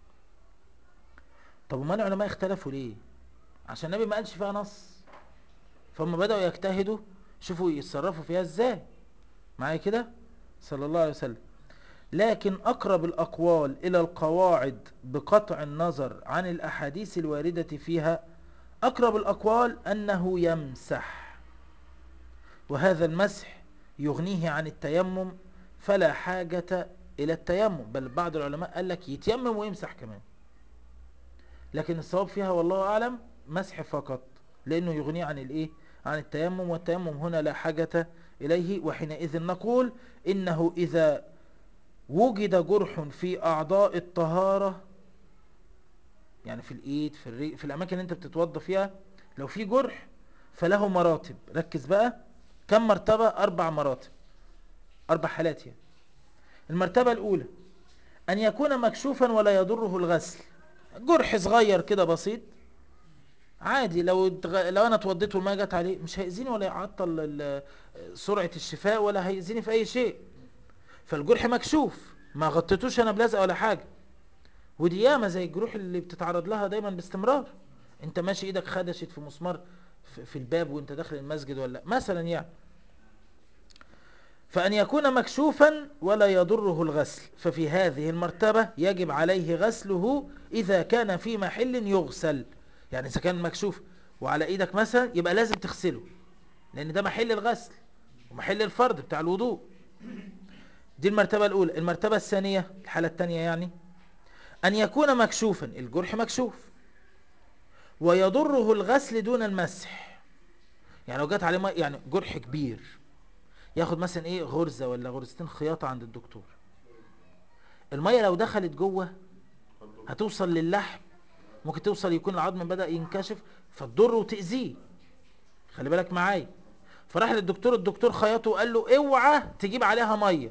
Speaker 1: طب وما العلماء اختلفوا ليه عشان النبي ما قالش فيها نص فهم بدأوا يجتهدوا شوفوا يتصرفوا فيها ازاي معايا كده صلى الله عليه وسلم لكن أقرب الأقوال إلى القواعد بقطع النظر عن الأحاديث الواردة فيها أقرب الأقوال أنه يمسح وهذا المسح يغنيه عن التيمم فلا حاجة إلى التيمم بل بعض العلماء قال لك يتيمم ويمسح كمان لكن الصواب فيها والله أعلم مسح فقط لأنه يغنيه عن الإيه عن التيمم والتيمم هنا لا حاجة إليه وحينئذ نقول إنه إذا وجد جرح في أعضاء الطهارة يعني في الإيد في, الري... في الأماكن اللي أنت بتتوضى فيها لو في جرح فله مراتب ركز بقى كم مرتبة أربع مراتب أربع حالات يعني المرتبة الأولى أن يكون مكشوفا ولا يضره الغسل جرح صغير كده بسيط عادي لو لو انا اتوضيت والميه جت عليه مش هيأذيني ولا يعطل سرعه الشفاء ولا هيأذيني في اي شيء فالجرح مكشوف ما غطيتوش انا بلزقه ولا حاجه ودي ياما زي الجروح اللي بتتعرض لها دايما باستمرار انت ماشي ايدك خدشت في مسمار في الباب وانت داخل المسجد ولا مثلا يعني فأن يكون مكشوفا ولا يضره الغسل ففي هذه المرتبة يجب عليه غسله إذا كان في محل يغسل يعني إذا كان مكشوف وعلى إيدك مثلا يبقى لازم تغسله لأن ده محل الغسل ومحل الفرد بتاع الوضوء دي المرتبة الأولى المرتبة الثانية الحالة الثانية يعني أن يكون مكشوفا الجرح مكشوف ويضره الغسل دون المسح يعني لو جت عليه مية يعني جرح كبير ياخد مثلا ايه غرزة ولا غرزتين خياطة عند الدكتور المية لو دخلت جوه هتوصل للحم ممكن توصل يكون العظم بدأ ينكشف فتضره وتأذيه خلي بالك معايا فراح للدكتور الدكتور خياطه وقال له اوعى تجيب عليها ميه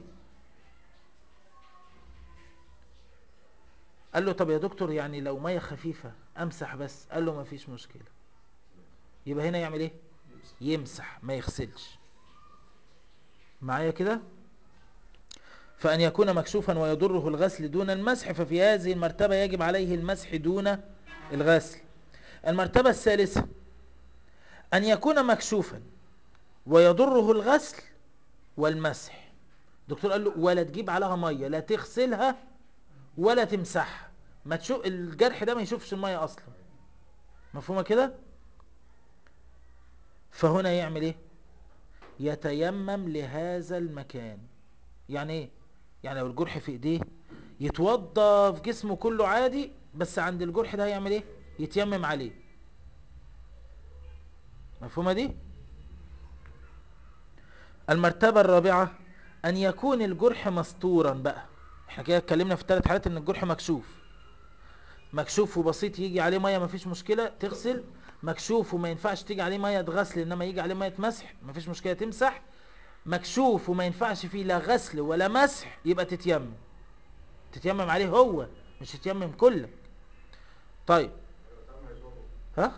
Speaker 1: قال له طب يا دكتور يعني لو ميه خفيفه امسح بس قال له ما فيش مشكله يبقى هنا يعمل ايه يمسح ما يغسلش معايا كده فأن يكون مكشوفا ويضره الغسل دون المسح ففي هذه المرتبة يجب عليه المسح دون الغسل المرتبة الثالثة أن يكون مكشوفا ويضره الغسل والمسح الدكتور قال له ولا تجيب عليها مية لا تغسلها ولا تمسحها ما تشوف الجرح ده ما يشوفش المية أصلا مفهومة كده فهنا يعمل ايه يتيمم لهذا المكان يعني ايه يعني لو الجرح في ايديه يتوضى في جسمه كله عادي بس عند الجرح ده هيعمل ايه يتيمم عليه مفهومه دي المرتبة الرابعة ان يكون الجرح مستورا بقى احنا كده اتكلمنا في الثلاث حالات ان الجرح مكشوف مكشوف وبسيط يجي عليه ميه مفيش مشكلة تغسل مكشوف وما ينفعش تيجي عليه ميه غسل انما يجي عليه ميه مسح مفيش مشكلة تمسح مكشوف وما ينفعش فيه لا غسل ولا مسح يبقى تتيمم تتيمم عليه هو مش تتيمم كلك طيب ها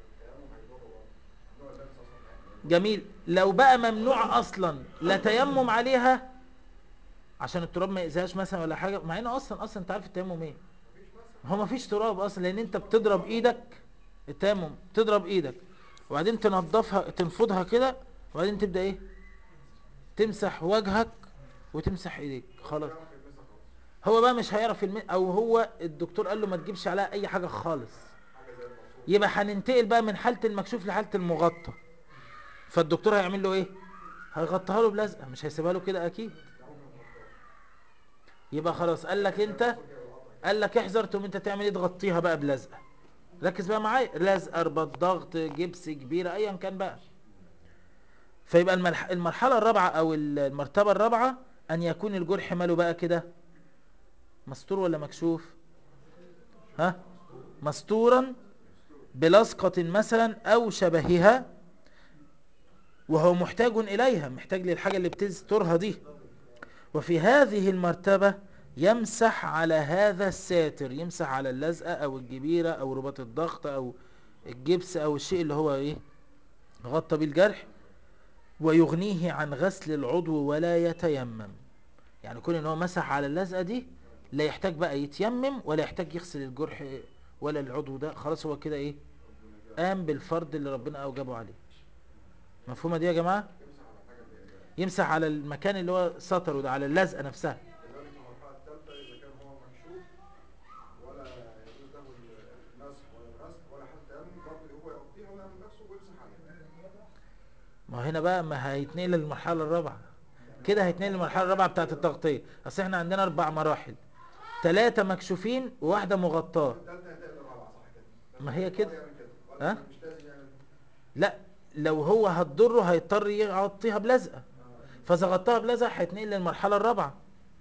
Speaker 1: جميل لو بقى ممنوع اصلا لا تيمم عليها عشان التراب ما يأذيهاش مثلا ولا حاجه مع انه اصلا اصلا انت عارف التيمم ايه هو ما فيش تراب اصلا لان انت بتضرب ايدك التيمم تضرب ايدك وبعدين تنضفها تنفضها كده وبعدين تبدا ايه تمسح وجهك وتمسح ايديك خلاص هو بقى مش هيعرف الم... او هو الدكتور قال له ما تجيبش عليها اي حاجه خالص يبقى هننتقل بقى من حاله المكشوف لحاله المغطى فالدكتور هيعمل له ايه هيغطيها له بلزقه مش هيسيبها له كده اكيد يبقى خلاص قال لك انت قال لك احذر تقوم انت تعمل ايه تغطيها بقى بلزقه ركز بقى معايا لزقه رباط ضغط جبس كبيره ايا كان بقى فيبقى المرحله الرابعه او المرتبه الرابعه ان يكون الجرح ماله بقى كده مستور ولا مكشوف ها مستورا بلصقة مثلا او شبهها وهو محتاج اليها محتاج للحاجة اللي بتسترها دي وفي هذه المرتبة يمسح على هذا الساتر يمسح على اللزقة او الجبيرة او رباط الضغط او الجبس او الشيء اللي هو ايه غطى بيه الجرح ويغنيه عن غسل العضو ولا يتيمم يعني كون ان هو مسح على اللزقة دي لا يحتاج بقى يتيمم ولا يحتاج يغسل الجرح ولا العضو ده خلاص هو كده ايه قام بالفرض اللي ربنا اوجبه عليه مفهومة دي يا جماعة يمسح على المكان اللي هو سطره ده على اللزقة نفسها
Speaker 2: كذلك المرحلة الثالثة إذا كان هو مكشوف ولا يجوز له المسح ولا الغسل ولا حتى يمن برضه هو يغطيه ولا يعمل نفسه ويمسح عليه
Speaker 1: ما هنا بقى ما هيتنقل للمرحلة الرابعة كده هيتنقل للمرحلة الرابعة بتاعت التغطية اصل احنا عندنا اربع مراحل ثلاثة مكشوفين وواحدة مغطاة
Speaker 2: الثالثة هتقلب الرابعة صح كده
Speaker 1: ما هي كده.
Speaker 2: ولا يعمل كده ولا
Speaker 1: ها؟
Speaker 2: مش لازم يعمل
Speaker 1: لا لو هو هتضره هيضطر يغطيها بلزقة فاذا غطاها بلزقة هيتنقل للمرحلة الرابعة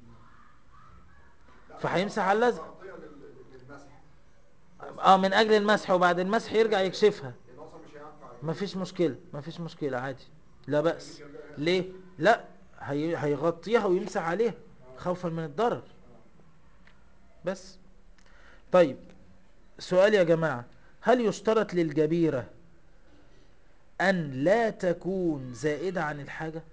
Speaker 2: لا،
Speaker 1: فهيمسح على اللزق.
Speaker 2: تغطية لل- للمسح
Speaker 1: اه من اجل المسح وبعد المسح يرجع يكشفها
Speaker 2: لأن أصلا مش هينفع
Speaker 1: مفيش مشكلة مفيش مشكلة عادي لا بأس ليه لا هي... هيغطيها ويمسح عليها خوفا من الضرر بس طيب سؤال يا جماعة هل يشترط للجبيرة أن لا تكون زائدة عن الحاجة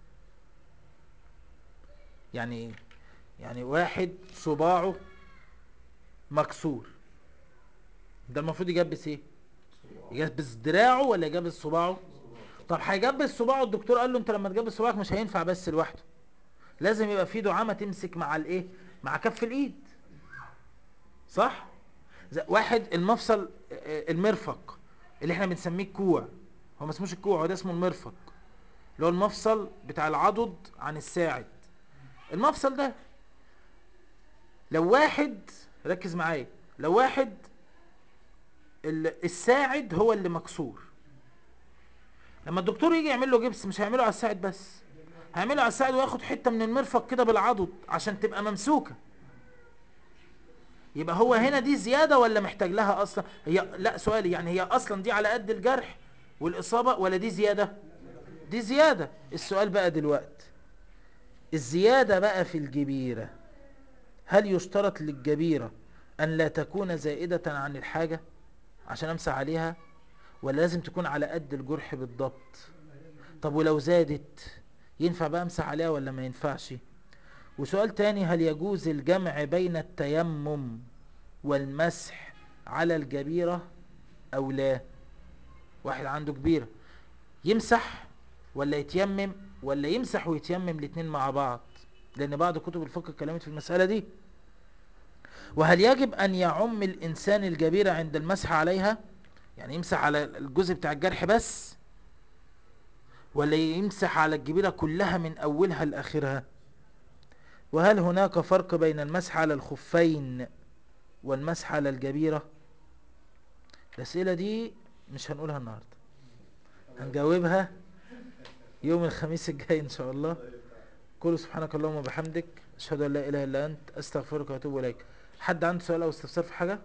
Speaker 1: يعني ايه يعني واحد صباعه مكسور ده المفروض يجبس ايه يجبس دراعه ولا يجبس صباعه طب هيجبس صباعه الدكتور قال له انت لما تجبس صباعك مش هينفع بس لوحده لازم يبقى في دعامه تمسك مع الايه مع كف الايد صح زي- واحد المفصل آه، المرفق اللي احنا بنسميه الكوع هو ما اسموش الكوع هو ده اسمه المرفق اللي هو المفصل بتاع العضد عن الساعد المفصل ده لو واحد ركز معايا لو واحد ال- الساعد هو اللي مكسور لما الدكتور يجي يعمل له جبس مش هيعمله على الساعد بس هيعمله على الساعد وياخد حته من المرفق كده بالعضد عشان تبقى ممسوكه يبقى هو هنا دي زياده ولا محتاج لها اصلا هي لا سؤالي يعني هي اصلا دي على قد الجرح والاصابه ولا دي زياده دي زياده السؤال بقى دلوقتي الزياده بقى في الجبيره هل يشترط للجبيره ان لا تكون زائده عن الحاجه عشان امسح عليها ولا لازم تكون على قد الجرح بالضبط طب ولو زادت ينفع بقى امسح عليها ولا ما ينفعش وسؤال تاني هل يجوز الجمع بين التيمم والمسح على الجبيرة او لا واحد عنده كبيرة يمسح ولا يتيمم ولا يمسح ويتيمم الاتنين مع بعض لان بعض كتب الفقه اتكلمت في المسألة دي وهل يجب ان يعم الانسان الجبيرة عند المسح عليها يعني يمسح على الجزء بتاع الجرح بس ولا يمسح على الجبيرة كلها من أولها لآخرها وهل هناك فرق بين المسح على الخفين والمسح على الجبيرة الأسئلة دي مش هنقولها النهاردة هنجاوبها يوم الخميس الجاي إن شاء الله قولوا سبحانك اللهم وبحمدك أشهد أن لا إله إلا أنت أستغفرك وأتوب إليك حد عنده سؤال أو استفسار في حاجة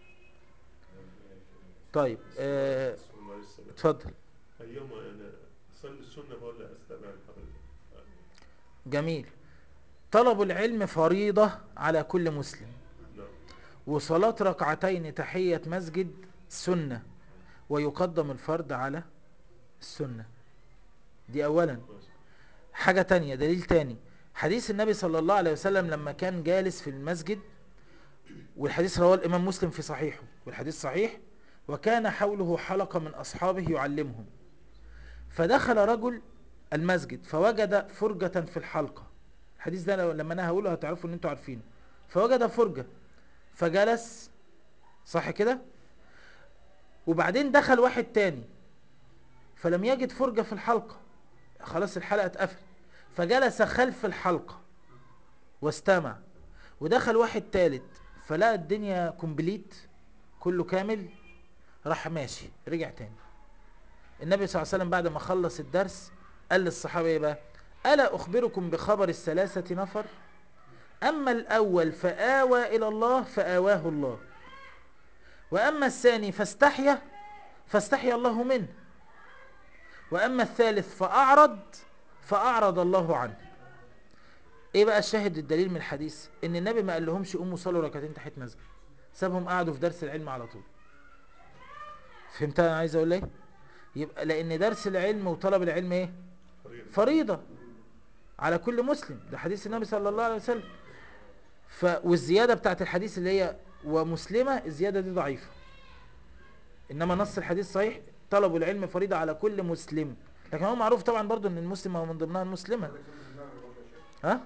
Speaker 1: طيب آه،
Speaker 3: الله يسلمك.
Speaker 1: اتفضل
Speaker 3: اليوم انا اصلي السنه ولا استمع حضرتك
Speaker 1: جميل طلب العلم فريضة على كل مسلم
Speaker 3: نعم
Speaker 1: وصلاة ركعتين تحية مسجد سنة ويقدم الفرض على السنة دي أولا
Speaker 3: ماشي.
Speaker 1: حاجة تانية دليل تاني حديث النبي صلى الله عليه وسلم لما كان جالس في المسجد والحديث رواه الإمام مسلم في صحيحه والحديث صحيح وكان حوله حلقة من أصحابه يعلمهم فدخل رجل المسجد فوجد فرجة في الحلقة الحديث ده لو- لما أنا هقوله هتعرفوا إن أنتوا عارفينه فوجد فرجة فجلس صح كده وبعدين دخل واحد تاني فلم يجد فرجة في الحلقة خلاص الحلقة اتقفل فجلس خلف الحلقة واستمع ودخل واحد تالت فلقى الدنيا كومبليت كله كامل راح ماشي رجع تاني النبي صلى الله عليه وسلم بعد ما خلص الدرس قال للصحابة ايه بقى ألا أخبركم بخبر الثلاثة نفر أما الأول فآوى إلى الله فآواه الله وأما الثاني فاستحيا فاستحيا الله منه وأما الثالث فأعرض فأعرض الله عنه ايه بقى الشاهد الدليل من الحديث ان النبي ما قال لهمش قوموا صلوا ركعتين تحت مسجد سابهم قعدوا في درس العلم على طول فهمت انا عايز اقول ايه يبقى لان درس العلم وطلب العلم ايه
Speaker 3: فريضة.
Speaker 1: فريضة على كل مسلم ده حديث النبي صلى الله عليه وسلم ف والزيادة بتاعت الحديث اللي هي ومسلمة الزيادة دي ضعيفة انما نص الحديث صحيح طلب العلم فريضة على كل مسلم لكن هو معروف طبعا برضو ان المسلم هو من ضمنها المسلمة ها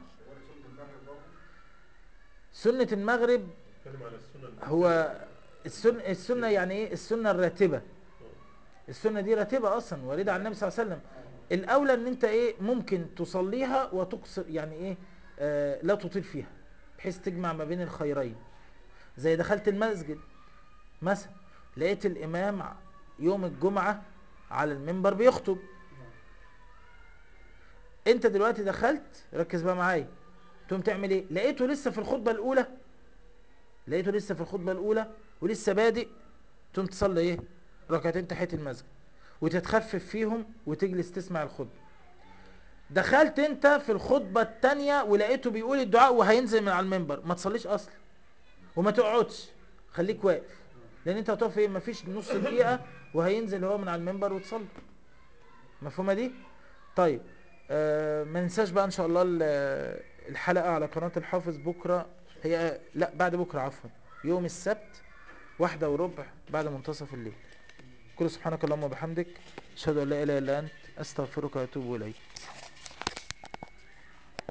Speaker 1: سنة المغرب
Speaker 3: نتكلم على السنن
Speaker 1: هو السنة, السنة يعني ايه السنة الراتبة السنة دي راتبة اصلا واردة عن النبي صلى الله عليه وسلم الاولى ان انت ايه ممكن تصليها وتقصر يعني ايه آه لا تطيل فيها بحيث تجمع ما بين الخيرين زي دخلت المسجد مثلا لقيت الامام يوم الجمعة على المنبر بيخطب انت دلوقتي دخلت ركز بقى معايا تقوم تعمل ايه لقيته لسه في الخطبة الاولى لقيته لسه في الخطبة الاولى ولسه بادئ تقوم تصلي ايه ركعتين تحية المسجد وتتخفف فيهم وتجلس تسمع الخطبة دخلت انت في الخطبة التانية ولقيته بيقول الدعاء وهينزل من على المنبر ما تصليش اصلا وما تقعدش خليك واقف لان انت هتقف ايه مفيش نص دقيقة وهينزل هو من على المنبر وتصلي مفهومة دي طيب آه ما ننساش بقى ان شاء الله ال- الحلقة على قناة الحافظ بكرة هي لا بعد بكرة عفوا يوم السبت واحدة وربع بعد منتصف الليل كل سبحانك اللهم وبحمدك اشهد ان لا اله الا انت استغفرك واتوب اليك